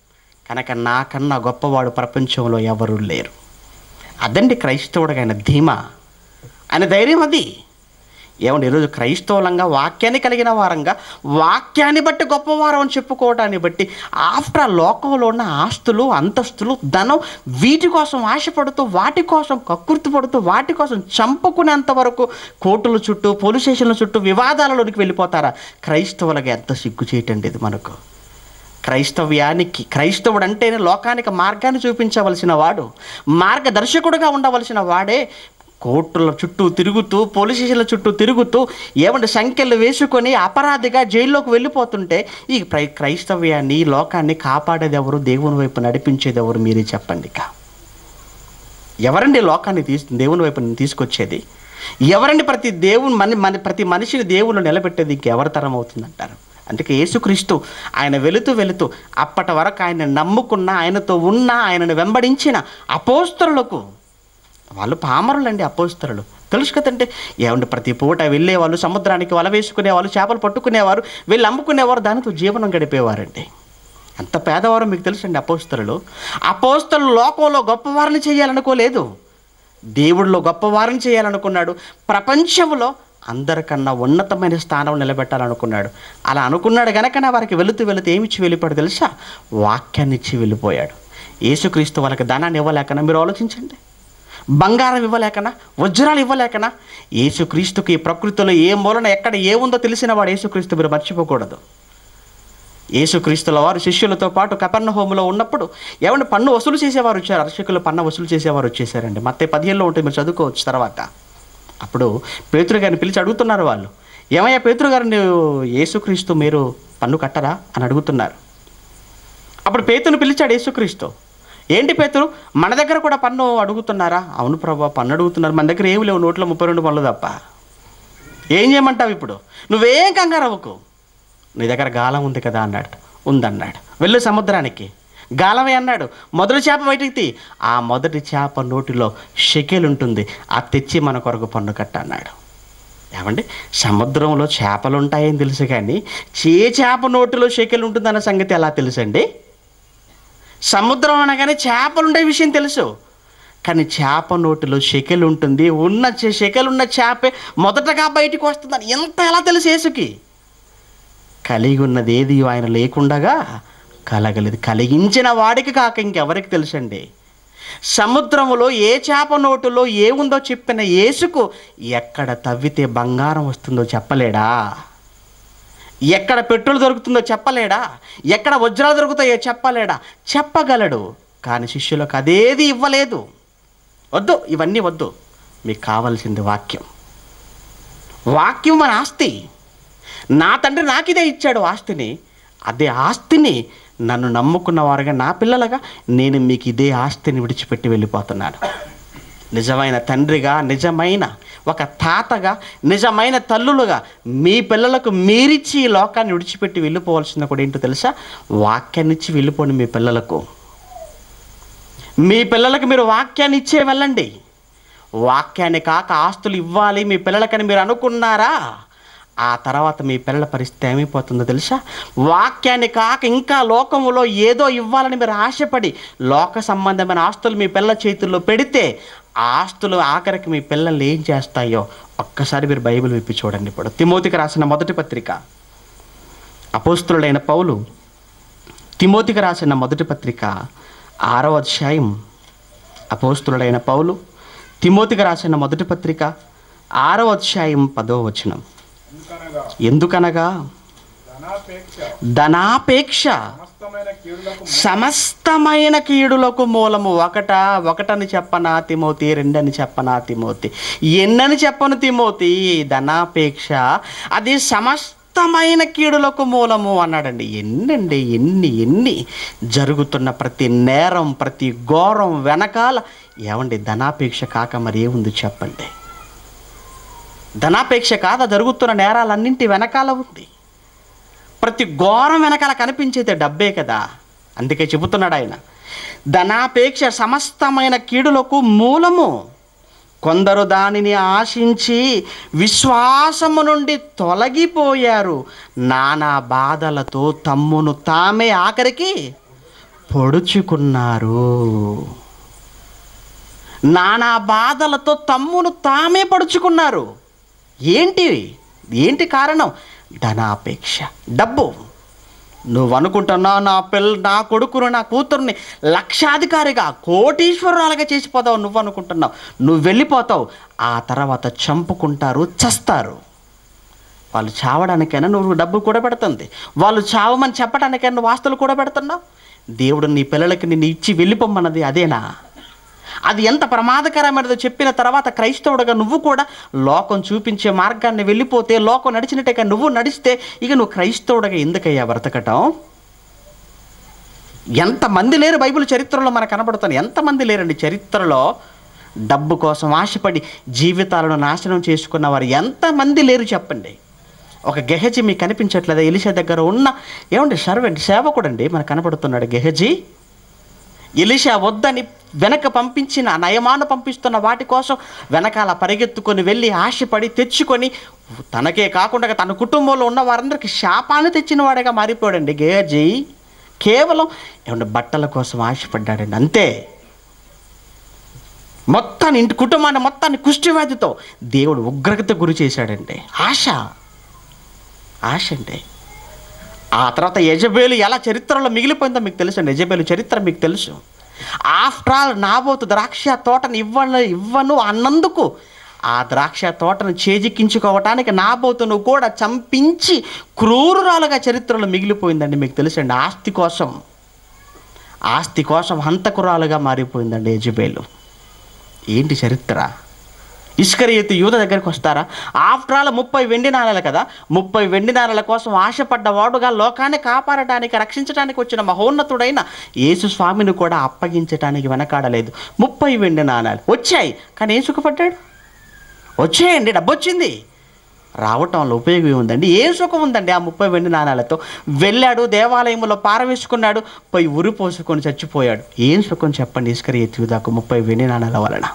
కనుక నాకన్నా గొప్పవాడు ప్రపంచంలో ఎవరూ లేరు అదండి క్రైస్తవుడికి ఆయన ధీమా ఆయన ధైర్యం అది ఏమండి ఈరోజు క్రైస్తవులంగా వాక్యాన్ని కలిగిన వారంగా వాక్యాన్ని బట్టి గొప్పవారం అని చెప్పుకోవడాన్ని బట్టి ఆఫ్టర్ ఆ లోకంలో ఉన్న ఆస్తులు అంతస్తులు ధనం వీటి కోసం ఆశపడుతూ వాటి కోసం కక్కుర్తి పడుతూ వాటి కోసం చంపుకునేంత వరకు కోర్టుల చుట్టూ పోలీస్ స్టేషన్ల చుట్టూ వివాదాలలోనికి వెళ్ళిపోతారా క్రైస్తవులకి ఎంత సిగ్గు చేయటండి ఇది మనకు క్రైస్తవ్యానికి క్రైస్తవుడు అంటేనే లోకానికి మార్గాన్ని చూపించవలసిన వాడు మార్గదర్శకుడుగా ఉండవలసిన వాడే కోర్టుల చుట్టూ తిరుగుతూ పోలీస్ స్టేషన్ల చుట్టూ తిరుగుతూ ఏమంటే సంఖ్యలు వేసుకొని అపరాధిగా జైల్లోకి వెళ్ళిపోతుంటే ఈ క్రై క్రైస్తవ్యాన్ని ఈ లోకాన్ని కాపాడేది ఎవరు దేవుని వైపు నడిపించేది ఎవరు మీరే చెప్పండి ఇక ఎవరండి లోకాన్ని తీసు దేవుని వైపు తీసుకొచ్చేది ఎవరండి ప్రతి దేవుని మన మన ప్రతి మనిషిని దేవుళ్ళు నిలబెట్టేది ఇంకెవరి తరం అవుతుందంటారు అందుకే యేసుక్రీస్తు ఆయన వెళుతూ వెళుతూ అప్పటి వరకు ఆయన నమ్ముకున్న ఆయనతో ఉన్న ఆయనను వెంబడించిన అపోస్తరులకు వాళ్ళు పామరులండి అపోస్తరులు తెలుసు కదంటే ఏమంటే ప్రతి పూట వెళ్ళేవాళ్ళు సముద్రానికి వల వేసుకునేవాళ్ళు చేపలు పట్టుకునేవారు వీళ్ళు అమ్ముకునేవారు దానితో జీవనం గడిపేవారండి అంత పేదవారు మీకు తెలుసండి అపోస్తరులు అపోస్తలు లోకంలో గొప్పవారిని చేయాలనుకోలేదు దేవుడిలో గొప్పవారిని చేయాలనుకున్నాడు ప్రపంచంలో అందరికన్నా ఉన్నతమైన స్థానం నిలబెట్టాలనుకున్నాడు అలా అనుకున్నాడు గనకనే వారికి వెళుతూ వెళుతూ ఏమిచ్చి వెళ్ళిపోయాడు తెలుసా వాక్యాన్ని ఇచ్చి వెళ్ళిపోయాడు యేసుక్రీస్తు వాళ్ళకి ధనాన్ని ఇవ్వలేకనా మీరు ఆలోచించండి బంగారం ఇవ్వలేకనా వజ్రాలు ఇవ్వలేకనా యేసుక్రీస్తుకి ఈ ప్రకృతిలో ఏ మూలన ఎక్కడ ఏముందో తెలిసిన వాడు యేసుక్రీస్తు మీరు మర్చిపోకూడదు యేసుక్రీస్తుల వారు శిష్యులతో పాటు కపర్ణ హోములో ఉన్నప్పుడు ఏమంటే పన్ను వసూలు చేసేవారు వచ్చారు అర్చకులు పన్ను వసూలు చేసేవారు వచ్చేసారండి మత్తే పదిహేనులో ఉంటుంది మీరు చదువుకోవచ్చు తర్వాత అప్పుడు పేతురు గారిని పిలిచి అడుగుతున్నారు వాళ్ళు ఏమయ్యా పేతురు గారు నువ్వు యేసుక్రీస్తు మీరు పన్ను కట్టరా అని అడుగుతున్నారు అప్పుడు పేతును పిలిచాడు యేసుక్రీస్తు ఏంటి పేతురు మన దగ్గర కూడా పన్ను అడుగుతున్నారా అవును ప్రభా పన్ను అడుగుతున్నారు మన దగ్గర ఏమి లేవు నోట్లో ముప్పై రెండు పనులు తప్ప ఏం చేయమంటావు ఇప్పుడు నువ్వేం కంగారు అవ్వకు నీ దగ్గర గాలం ఉంది కదా అన్నాడు ఉందన్నాడు వెళ్ళు సముద్రానికి గాలమే అన్నాడు మొదటి చేప బయటికి తీ ఆ మొదటి చేప నోటిలో షెకెల్ ఉంటుంది అది తెచ్చి మన కొరకు పన్ను కట్ట అన్నాడు ఏమండి సముద్రంలో చేపలు ఉంటాయని తెలుసు కానీ చే చేప నోటిలో షెకెల్ ఉంటుందన్న సంగతి ఎలా తెలుసండి సముద్రం అనగానే చేపలు ఉండే విషయం తెలుసు కానీ చేప నోటిలో షెకెల్ ఉంటుంది ఉన్న చే- షెకెల్ ఉన్న చేపే మొదటగా బయటికి వస్తుందని ఎంత ఎలా తెలుసు యేసుకి కలిగి ఉన్నది ఏది ఆయన లేకుండగా కలగలేదు కలిగించిన వాడికి కాక ఇంకెవరికి తెలుసండి సముద్రములో ఏ చేప నోటులో ఏముందో చెప్పిన యేసుకు ఎక్కడ తవ్వితే బంగారం వస్తుందో చెప్పలేడా ఎక్కడ పెట్రోల్ దొరుకుతుందో చెప్పలేడా ఎక్కడ వజ్రాలు దొరుకుతాయో చెప్పలేడా చెప్పగలడు కానీ శిష్యులకు అదేది ఇవ్వలేదు వద్దు ఇవన్నీ వద్దు మీకు కావాల్సింది వాక్యం వాక్యం మన ఆస్తి నా తండ్రి నాకు ఇదే ఇచ్చాడు ఆస్తిని అదే ఆస్తిని నన్ను నమ్ముకున్న వారుగా నా పిల్లలుగా నేను మీకు ఇదే ఆస్తిని విడిచిపెట్టి వెళ్ళిపోతున్నాను నిజమైన తండ్రిగా నిజమైన ఒక తాతగా నిజమైన తల్లులుగా మీ పిల్లలకు మీరిచ్చి ఈ లోకాన్ని విడిచిపెట్టి వెళ్ళిపోవాల్సింది కూడా ఏంటో తెలుసా వాక్యాన్ని ఇచ్చి వెళ్ళిపోండి మీ పిల్లలకు మీ పిల్లలకు మీరు వాక్యాన్ని ఇచ్చే వెళ్ళండి వాక్యాన్ని కాక ఆస్తులు ఇవ్వాలి మీ పిల్లలకని మీరు అనుకున్నారా ఆ తర్వాత మీ పిల్లల పరిస్థితి ఏమైపోతుందో తెలుసా వాక్యాన్ని కాక ఇంకా లోకములో ఏదో ఇవ్వాలని మీరు ఆశపడి లోక సంబంధమైన ఆస్తులు మీ పిల్లల చేతుల్లో పెడితే ఆ ఆస్తులు ఆఖరికి మీ పిల్లల్ని ఏం చేస్తాయో ఒక్కసారి మీరు బైబిల్ విప్పి చూడండి ఇప్పుడు తిమోతికి రాసిన మొదటి పత్రిక అపోస్తులుడైన పౌలు తిమోతికి రాసిన మొదటి పత్రిక ఆరో అధ్యాయం అపోస్తులుడైన పౌలు తిమోతికి రాసిన మొదటి పత్రిక ఆరో అధ్యాయం పదో వచనం ఎందుకనగా ఎందుకనగా ధనాపేక్ష ధనాపేక్ష సమస్తమైన కీడులకు సమస్తమైన కీడులకు మూలము ఒకట ఒకటని చెప్పనా తిమోతి రెండని చెప్పనా తిమోతి ఎన్నని చెప్పను తిమోతి ధనాపేక్ష అది సమస్తమైన కీడులకు మూలము అన్నాడండి ఎన్నండి ఎన్ని ఎన్ని జరుగుతున్న ప్రతి నేరం ప్రతి ఘోరం వెనకాల ఏమండి ధనాపేక్ష కాక మరి ఏముంది చెప్పండి ధనాపేక్ష కాద జరుగుతున్న నేరాలన్నింటి వెనకాల ఉంది ప్రతి ఘోరం వెనకాల కనిపించేది డబ్బే కదా అందుకే చెబుతున్నాడు ఆయన ధనాపేక్ష సమస్తమైన కీడులకు మూలము కొందరు దానిని ఆశించి విశ్వాసము నుండి తొలగిపోయారు నానా బాధలతో తమ్మును తామే ఆఖరికి పొడుచుకున్నారు నానా బాధలతో తమ్మును తామే పడుచుకున్నారు ఏంటి ఏంటి కారణం ధనాపేక్ష డబ్బు నువ్వు అనుకుంటున్నావు నా పిల్ల నా కొడుకును నా కూతుర్ని లక్షాధికారిగా కోటీశ్వరాలుగా చేసిపోతావు నువ్వు అనుకుంటున్నావు నువ్వు వెళ్ళిపోతావు ఆ తర్వాత చంపుకుంటారు చస్తారు వాళ్ళు చావడానికైనా నువ్వు డబ్బు కూడా పెడుతుంది వాళ్ళు చావమని చెప్పడానికైనా నువ్వు ఆస్తులు కూడా పెడుతున్నావు దేవుడు నీ పిల్లలకి నిన్ను ఇచ్చి వెళ్ళిపోమన్నది అదేనా అది ఎంత ప్రమాదకరమైనదో చెప్పిన తర్వాత క్రైస్తవుడుగా నువ్వు కూడా లోకం చూపించే మార్గాన్ని వెళ్ళిపోతే లోకం నడిచినట్టుగా నువ్వు నడిస్తే ఇక నువ్వు క్రైస్తవుడుగా ఎందుకయ్యా బ్రతకటం ఎంతమంది లేరు బైబిల్ చరిత్రలో మనకు కనబడుతుంది ఎంతమంది లేరండి చరిత్రలో డబ్బు కోసం ఆశపడి జీవితాలను నాశనం చేసుకున్న వారు ఎంతమంది లేరు చెప్పండి ఒక గెహజీ మీకు కనిపించట్లేదా ఎలిషా దగ్గర ఉన్న ఏమండి సర్వెంట్ సేవకుడండి మనకు కనబడుతున్నాడు గెహజీ ఎలిషా వద్దని వెనక పంపించిన నయమాను పంపిస్తున్న వాటి కోసం వెనకాల పరిగెత్తుకొని వెళ్ళి ఆశపడి తెచ్చుకొని తనకే కాకుండా తన కుటుంబంలో ఉన్న వారందరికీ శాపాన్ని తెచ్చిన వాడిగా మారిపోయాడండి గేజీ కేవలం ఏమంటే బట్టల కోసం ఆశపడ్డాడండి అంతే మొత్తాన్ని ఇంటి కుటుంబాన్ని మొత్తాన్ని కుష్టివ్యాధితో దేవుడు ఉగ్రత గురి చేశాడండి ఆశ ఆశ అండి ఆ తర్వాత యజబేలు ఎలా చరిత్రలో మిగిలిపోయిందో మీకు తెలుసు అండి యజబేలు చరిత్ర మీకు తెలుసు ఆఫ్టర్ ఆల్ నాబోతు ద్రాక్ష తోటను ఇవ్వను ఇవ్వను అన్నందుకు ఆ ద్రాక్ష తోటను చేజిక్కించుకోవటానికి నాబోతును కూడా చంపించి క్రూరురాలుగా చరిత్రలో మిగిలిపోయిందండి మీకు తెలుసండి ఆస్తి కోసం ఆస్తి కోసం హంతకురాలుగా మారిపోయిందండి యజబేలు ఏంటి చరిత్ర ఇస్కరియతు యూద దగ్గరికి వస్తారా ఆఫ్టర్ ఆల్ ముప్పై వెండి నాణాలు కదా ముప్పై వెండి నాణాల కోసం ఆశపడ్డ వాడుగా లోకాన్ని కాపాడటానికి రక్షించడానికి వచ్చిన మహోన్నతుడైన యేసు స్వామిని కూడా అప్పగించటానికి వెనకాడలేదు ముప్పై వెండి నాణాలు వచ్చాయి కానీ ఏం సుఖపడ్డాడు వచ్చాయండి డబ్బు వచ్చింది రావటంలో ఉపయోగం ఏముందండి ఏం సుఖం ఉందండి ఆ ముప్పై వెండి నాణాలతో వెళ్ళాడు దేవాలయంలో పారవేసుకున్నాడు పోయి ఉరి పోసుకొని చచ్చిపోయాడు ఏం సుఖం చెప్పండి ఇస్కరియతు యూదాకు ముప్పై వెండి నాణాల వలన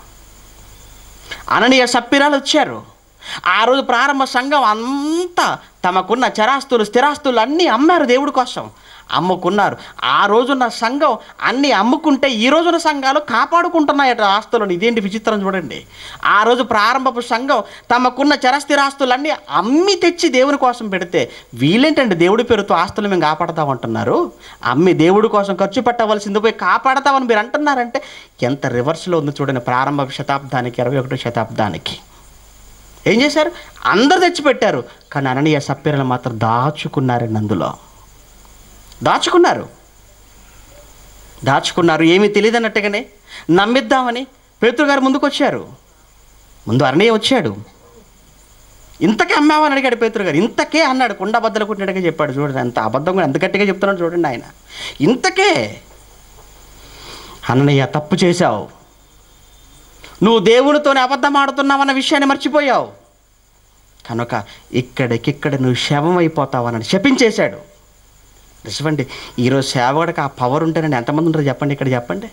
అననీయ సప్పిరాలు వచ్చారు ఆ రోజు ప్రారంభ సంఘం అంతా తమకున్న చరాస్తులు స్థిరాస్తులు అన్నీ అమ్మారు దేవుడి కోసం అమ్ముకున్నారు ఆ రోజున్న సంఘం అన్నీ అమ్ముకుంటే ఈ రోజున సంఘాలు కాపాడుకుంటున్నాయట ఆస్తులను ఇదేంటి విచిత్రం చూడండి ఆ రోజు ప్రారంభపు సంఘం తమకున్న చరస్థిరాస్తులన్నీ అమ్మి తెచ్చి దేవుని కోసం పెడితే వీళ్ళేంటండి దేవుడి పేరుతో ఆస్తులు మేము కాపాడతామంటున్నారు అమ్మి దేవుడి కోసం ఖర్చు పెట్టవలసింది పోయి కాపాడతామని మీరు అంటున్నారంటే ఎంత రివర్స్లో ఉంది చూడండి ప్రారంభ శతాబ్దానికి ఇరవై ఒకటో శతాబ్దానికి ఏం చేశారు అందరు తెచ్చిపెట్టారు కానీ అననీయ సప్పిరలు మాత్రం దాచుకున్నారండి అందులో దాచుకున్నారు దాచుకున్నారు ఏమీ తెలియదన్నట్టుగానే నమ్మిద్దామని పేతురు గారు ముందుకు వచ్చారు ముందు అరణ్య వచ్చాడు ఇంతకే అమ్మావని అడిగాడు పేతురు గారు ఇంతకే అన్నాడు కుండ బద్దలు కొట్టినట్టుగా చెప్పాడు చూడండి ఎంత అబద్ధం కూడా ఎంత గట్టిగా చెప్తున్నాడు చూడండి ఆయన ఇంతకే అన్నయ్య తప్పు చేశావు నువ్వు దేవునితోనే అబద్ధం ఆడుతున్నావన్న విషయాన్ని మర్చిపోయావు కనుక ఇక్కడికిక్కడ నువ్వు శవం అయిపోతావని శపించేశాడు నిజమండి ఈరోజు సేవకుడికి ఆ పవర్ ఉంటేనండి ఎంతమంది ఉంటారు చెప్పండి ఇక్కడ చెప్పండి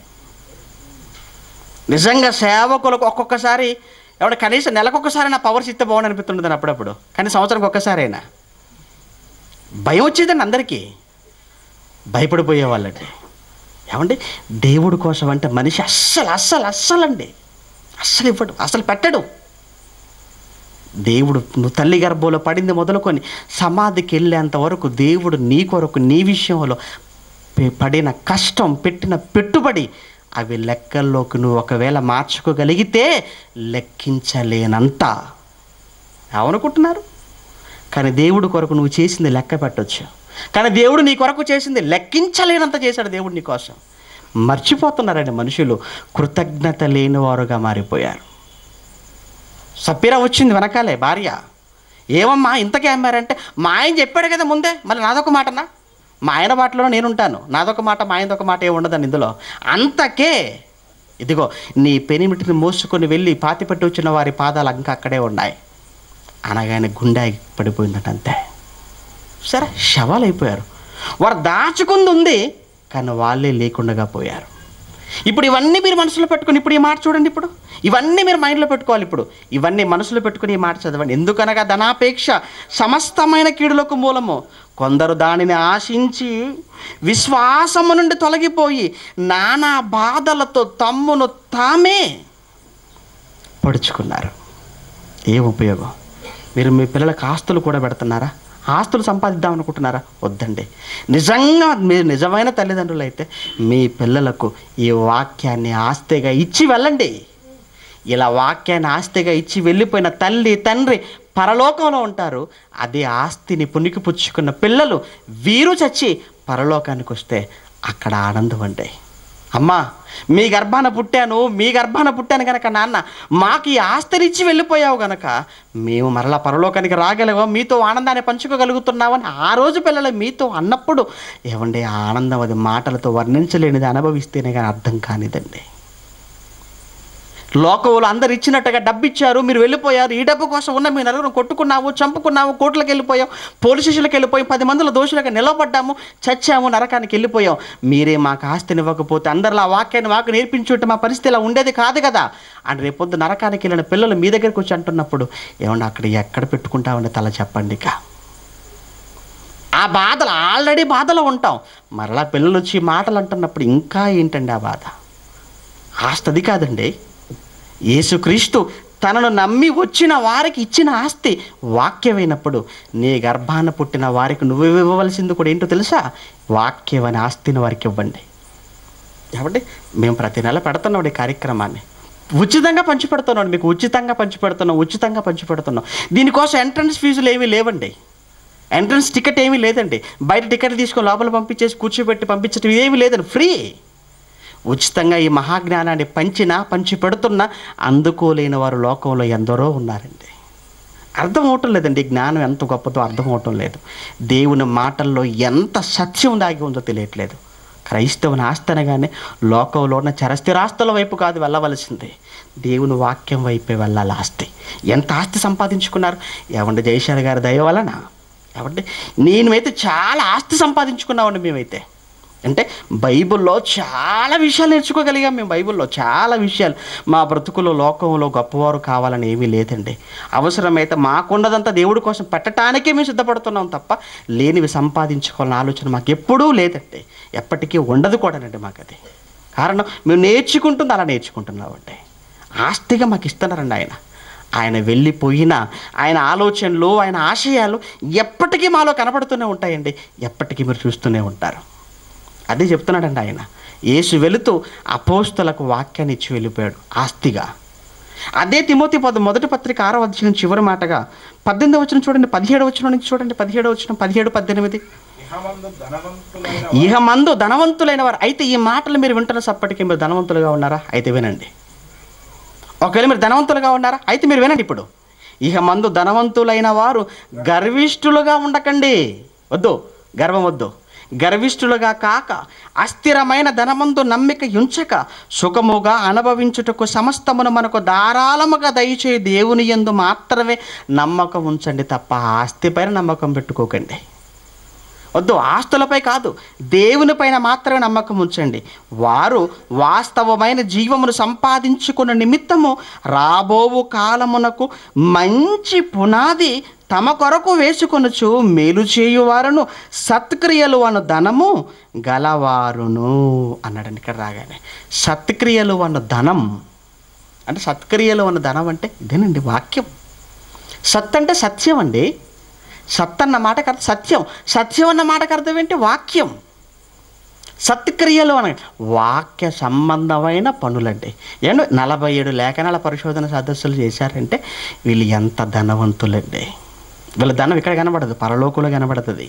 నిజంగా సేవకులకు ఒక్కొక్కసారి ఎవడ కనీసం నెలకొకసారి నా పవర్స్ ఇస్తే బాగుండి అనిపిస్తుంటుంది అప్పుడప్పుడు కానీ సంవత్సరానికి ఒక్కసారైనా భయం వచ్చేదండి అందరికీ భయపడిపోయే వాళ్ళండి ఏమండి దేవుడి కోసం అంటే మనిషి అస్సలు అస్సలు అస్సలండి అస్సలు ఇవ్వడు అసలు పెట్టడు దేవుడు నువ్వు తల్లి గర్భంలో పడింది మొదలుకొని సమాధికి వెళ్ళేంత వరకు దేవుడు నీ కొరకు నీ విషయంలో పె- పడిన కష్టం పెట్టిన పెట్టుబడి అవి లెక్కల్లోకి నువ్వు ఒకవేళ మార్చుకోగలిగితే లెక్కించలేనంత ఏమనుకుంటున్నారు కానీ దేవుడి కొరకు నువ్వు చేసింది లెక్క పెట్టొచ్చు కానీ దేవుడు నీ కొరకు చేసింది లెక్కించలేనంత చేశాడు దేవుడు నీ కోసం మర్చిపోతున్నారండి మనుషులు కృతజ్ఞత లేనివారుగా మారిపోయారు సప్పీరా వచ్చింది వెనకాలే భార్య ఏమమ్మా ఇంతకే అమ్మారంటే మా ఆయన చెప్పాడు కదా ముందే మళ్ళీ నాదొక మాటనా మా ఆయన మాటలో నేను ఉంటాను నాదొక మాట మా ఆయనదొక మాట ఏమి ఉండదండి ఇందులో అంతకే ఇదిగో నీ పెనిమిటిని మోసుకొని వెళ్ళి పాతిపెట్టి వచ్చిన వారి పాదాలు ఇంకా అక్కడే ఉన్నాయి అనగానే గుండె ఆగి పడిపోయిందట అంతే సరే శవాలు అయిపోయారు వారు దాచుకుంది ఉంది కానీ వాళ్ళే లేకుండా పోయారు ఇప్పుడు ఇవన్నీ మీరు మనసులో పెట్టుకుని ఇప్పుడు ఈ మాట చూడండి ఇప్పుడు ఇవన్నీ మీరు మైండ్లో పెట్టుకోవాలి ఇప్పుడు ఇవన్నీ మనసులో పెట్టుకుని ఈ మాట చదవండి ఎందుకనగా ధనాపేక్ష సమస్తమైన కీడులకు మూలము కొందరు దానిని ఆశించి విశ్వాసము నుండి తొలగిపోయి నానా బాధలతో తమ్మును తామే పడుచుకున్నారు ఏం ఉపయోగం మీరు మీ పిల్లలకు ఆస్తులు కూడా పెడుతున్నారా ఆస్తులు సంపాదిద్దాం అనుకుంటున్నారా వద్దండి నిజంగా మీరు నిజమైన తల్లిదండ్రులు అయితే మీ పిల్లలకు ఈ వాక్యాన్ని ఆస్తిగా ఇచ్చి వెళ్ళండి ఇలా వాక్యాన్ని ఆస్తిగా ఇచ్చి వెళ్ళిపోయిన తల్లి తండ్రి పరలోకంలో ఉంటారు అదే ఆస్తిని పునికి పుచ్చుకున్న పిల్లలు వీరు చచ్చి పరలోకానికి వస్తే అక్కడ ఆనందం అండి అమ్మా మీ గర్భాన పుట్టాను మీ గర్భాన పుట్టాను గనక నాన్న మాకు ఈ ఆస్తిని ఇచ్చి వెళ్ళిపోయావు గనక మేము మరలా పరలోకానికి రాగలవా మీతో ఆనందాన్ని పంచుకోగలుగుతున్నావని ఆ రోజు పిల్లలు మీతో అన్నప్పుడు ఏమండి ఆ ఆనందం అది మాటలతో వర్ణించలేనిది అనుభవిస్తేనే కానీ అర్థం కానిదండి లోకంలో అందరు ఇచ్చినట్టుగా డబ్బు ఇచ్చారు మీరు వెళ్ళిపోయారు ఈ డబ్బు కోసం ఉన్న మీ నలుగురు కొట్టుకున్నావు చంపుకున్నావు కోట్లకు వెళ్ళిపోయాం పోలీస్ స్టేషన్లకు వెళ్ళిపోయాం పది మందిలో దోషులుగా నిలబడ్డాము చచ్చాము నరకానికి వెళ్ళిపోయాం మీరే మాకు ఆస్తిని ఇవ్వకపోతే అందరిలో ఆ వాక్యాన్ని మాకు నేర్పించుంటే మా పరిస్థితి ఇలా ఉండేది కాదు కదా అని రేపొద్దు నరకానికి వెళ్ళిన పిల్లలు మీ దగ్గరికి వచ్చి అంటున్నప్పుడు ఏమన్నా అక్కడ ఎక్కడ పెట్టుకుంటామని తల చెప్పండి ఇక ఆ బాధలు ఆల్రెడీ బాధలో ఉంటాం మరలా పిల్లలు వచ్చి మాటలు అంటున్నప్పుడు ఇంకా ఏంటండి ఆ బాధ ఆస్తది కాదండి యేసుక్రీస్తు తనను నమ్మి వచ్చిన వారికి ఇచ్చిన ఆస్తి వాక్యమైనప్పుడు నీ గర్భాన పుట్టిన వారికి నువ్వు ఇవ్వవలసింది కూడా ఏంటో తెలుసా వాక్యం అనే ఆస్తిని వారికి ఇవ్వండి కాబట్టి మేము ప్రతి నెల పెడుతున్నాం ఈ కార్యక్రమాన్ని ఉచితంగా పంచిపెడుతున్నాం మీకు ఉచితంగా పంచిపెడుతున్నాం ఉచితంగా పంచిపెడుతున్నాం దీనికోసం ఎంట్రన్స్ ఫీజులు ఏమీ లేవండి ఎంట్రన్స్ టికెట్ ఏమీ లేదండి బయట టికెట్ తీసుకొని లోపల పంపించేసి కూర్చోబెట్టి పంపించడం ఇదేమీ లేదండి ఫ్రీ ఉచితంగా ఈ మహాజ్ఞానాన్ని పంచినా పంచి పెడుతున్నా అందుకోలేని వారు లోకంలో ఎందరో ఉన్నారండి అర్థం అవటం లేదండి ఈ జ్ఞానం ఎంత గొప్పదో అర్థం అవటం లేదు దేవుని మాటల్లో ఎంత సత్యం దాగి ఉందో తెలియట్లేదు క్రైస్తవుని ఆస్తి అనగానే లోకంలో ఉన్న చరస్థిరాస్తుల వైపు కాదు వెళ్ళవలసింది దేవుని వాక్యం వైపే వెళ్ళాలి ఆస్తి ఎంత ఆస్తి సంపాదించుకున్నారు ఏమండి జయశాల గారి దయ వలన ఏమండి నేనైతే చాలా ఆస్తి సంపాదించుకున్నామండి మేమైతే అంటే బైబిల్లో చాలా విషయాలు నేర్చుకోగలిగాం మేము బైబిల్లో చాలా విషయాలు మా బ్రతుకులో లోకంలో గొప్పవారు కావాలని ఏమీ లేదండి అవసరమైతే మాకున్నదంతా దేవుడి కోసం పెట్టడానికే మేము సిద్ధపడుతున్నాం తప్ప లేనివి సంపాదించుకోవాలన్న ఆలోచన మాకు ఎప్పుడూ లేదండి ఎప్పటికీ ఉండదు కూడానండి మాకు అది కారణం మేము నేర్చుకుంటుంది అలా నేర్చుకుంటున్నామండి ఆస్తిగా మాకు ఇస్తున్నారండి ఆయన ఆయన వెళ్ళిపోయినా ఆయన ఆలోచనలు ఆయన ఆశయాలు ఎప్పటికీ మాలో కనపడుతూనే ఉంటాయండి ఎప్పటికీ మీరు చూస్తూనే ఉంటారు అదే చెప్తున్నాడండి ఆయన యేసు వెళుతూ అపోస్తులకు వాక్యాన్ని ఇచ్చి వెళ్ళిపోయాడు ఆస్తిగా అదే తిమోతి పద మొదటి పత్రిక ఆరో వచ్చిన చివరి మాటగా పద్దెనిమిది వచ్చిన చూడండి పదిహేడు వచ్చిన నుంచి చూడండి పదిహేడు వచ్చిన పదిహేడు పద్దెనిమిది ఇహమందు ధనవంతులైన ఇహ మందు ధనవంతులైన వారు అయితే ఈ మాటలు మీరు వింటున్న సప్పటికి మీరు ధనవంతులుగా ఉన్నారా అయితే వినండి ఒకవేళ మీరు ధనవంతులుగా ఉన్నారా అయితే మీరు వినండి ఇప్పుడు ఇహ మందు ధనవంతులైన వారు గర్విష్ఠులుగా ఉండకండి వద్దు గర్వం వద్దు గర్విష్ఠులుగా కాక అస్థిరమైన ధనమందు నమ్మిక ఉంచక సుఖముగా అనుభవించుటకు సమస్తమును మనకు ధారాళముగా దయచేయి దేవుని యందు మాత్రమే నమ్మకం ఉంచండి తప్ప ఆస్తిపైన నమ్మకం పెట్టుకోకండి వద్దు ఆస్తులపై కాదు దేవునిపైన మాత్రమే నమ్మకం ఉంచండి వారు వాస్తవమైన జీవమును సంపాదించుకున్న నిమిత్తము రాబోవు కాలమునకు మంచి పునాది తమ కొరకు వేసుకొనుచు మేలు చేయువారును సత్క్రియలు అను ధనము గలవారును అన్నాడండి ఇక్కడ రాగానే సత్క్రియలు అన్న ధనం అంటే సత్క్రియలు అన్న ధనం అంటే ఇదేనండి వాక్యం సత్ అంటే సత్యం అండి సత్ అన్న మాటకు అర్థం సత్యం సత్యం అన్న మాటకు అర్థం ఏంటి వాక్యం సత్క్రియలు అని వాక్య సంబంధమైన పనులండి ఏంటో నలభై ఏడు లేఖనాల పరిశోధన సదస్సులు చేశారంటే వీళ్ళు ఎంత ధనవంతులండి వీళ్ళ ధనం ఇక్కడ కనబడదు పరలోకంలో కనబడుతుంది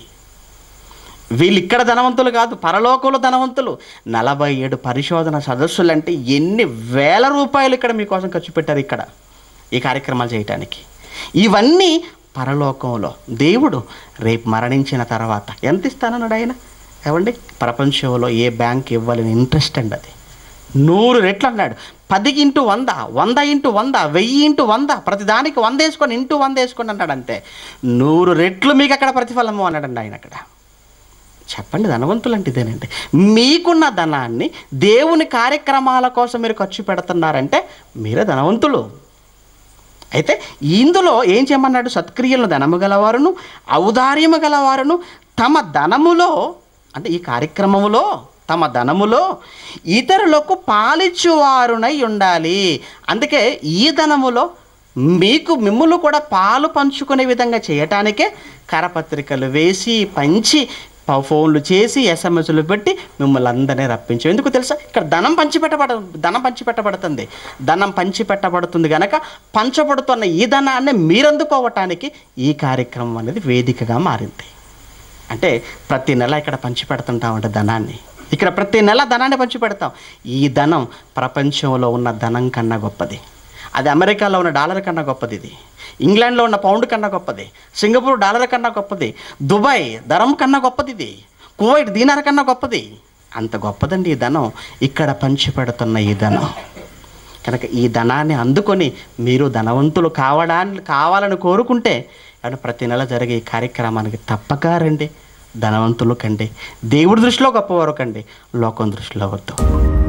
వీళ్ళు ఇక్కడ ధనవంతులు కాదు పరలోకంలో ధనవంతులు నలభై ఏడు పరిశోధన సదస్సులు అంటే ఎన్ని వేల రూపాయలు ఇక్కడ మీకోసం ఖర్చు పెట్టారు ఇక్కడ ఈ కార్యక్రమాలు చేయటానికి ఇవన్నీ పరలోకంలో దేవుడు రేపు మరణించిన తర్వాత ఎంత ఇస్తానన్నాడు ఆయన ఏమండి ప్రపంచంలో ఏ బ్యాంక్ ఇవ్వాలని ఇంట్రెస్ట్ అండి అది నూరు రెట్లు అన్నాడు పదికి ఇంటూ వంద వంద ఇంటూ వంద వెయ్యి ఇంటూ వంద ప్రతిదానికి వంద వేసుకొని ఇంటూ వంద వేసుకొని అన్నాడు అంతే నూరు రెట్లు మీకు అక్కడ ప్రతిఫలము అన్నాడండి ఆయన అక్కడ చెప్పండి ధనవంతులు అంటే ఇదేనండి మీకున్న ధనాన్ని దేవుని కార్యక్రమాల కోసం మీరు ఖర్చు పెడుతున్నారంటే మీరే ధనవంతులు అయితే ఇందులో ఏం చేయమన్నాడు సత్క్రియలను ధనము గలవారును ఔదార్యము గలవారును తమ ధనములో అంటే ఈ కార్యక్రమములో తమ ధనములో ఇతరులకు పాలిచ్చువారునై ఉండాలి అందుకే ఈ ధనములో మీకు మిమ్ములు కూడా పాలు పంచుకునే విధంగా చేయటానికే కరపత్రికలు వేసి పంచి ప- ఫోన్లు చేసి ఎస్ఎంఎస్లు పెట్టి మిమ్మల్ని అందరినీ రప్పించు ఎందుకు తెలుసా ఇక్కడ ధనం పంచిపెట్టబడ ధనం పంచిపెట్టబడుతుంది ధనం పంచిపెట్టబడుతుంది గనక పంచబడుతున్న ఈ ధనాన్ని మీరందుకోవటానికి ఈ కార్యక్రమం అనేది వేదికగా మారింది అంటే ప్రతి నెల ఇక్కడ పంచిపెడుతుంటామంటే ధనాన్ని ఇక్కడ ప్రతి నెల ధనాన్ని పంచిపెడతాం ఈ ధనం ప్రపంచంలో ఉన్న ధనం కన్నా గొప్పది అది అమెరికాలో ఉన్న డాలర్ కన్నా గొప్పది ఇది ఇంగ్లాండ్లో ఉన్న పౌండ్ కన్నా గొప్పది సింగపూర్ డాలర్ కన్నా గొప్పది దుబాయ్ ధరం కన్నా గొప్పది ఇది కువైట్ దీనార్ కన్నా గొప్పది అంత గొప్పదండి ఈ ధనం ఇక్కడ పంచిపెడుతున్న ఈ ధనం కనుక ఈ ధనాన్ని అందుకొని మీరు ధనవంతులు కావడాన్ని కావాలని కోరుకుంటే ఏమన్నా ప్రతి నెల జరిగే ఈ కార్యక్రమానికి తప్పక రండి ధనవంతులు కండి దేవుడి దృష్టిలో గొప్పవారు కండి లోకం దృష్టిలో వద్దు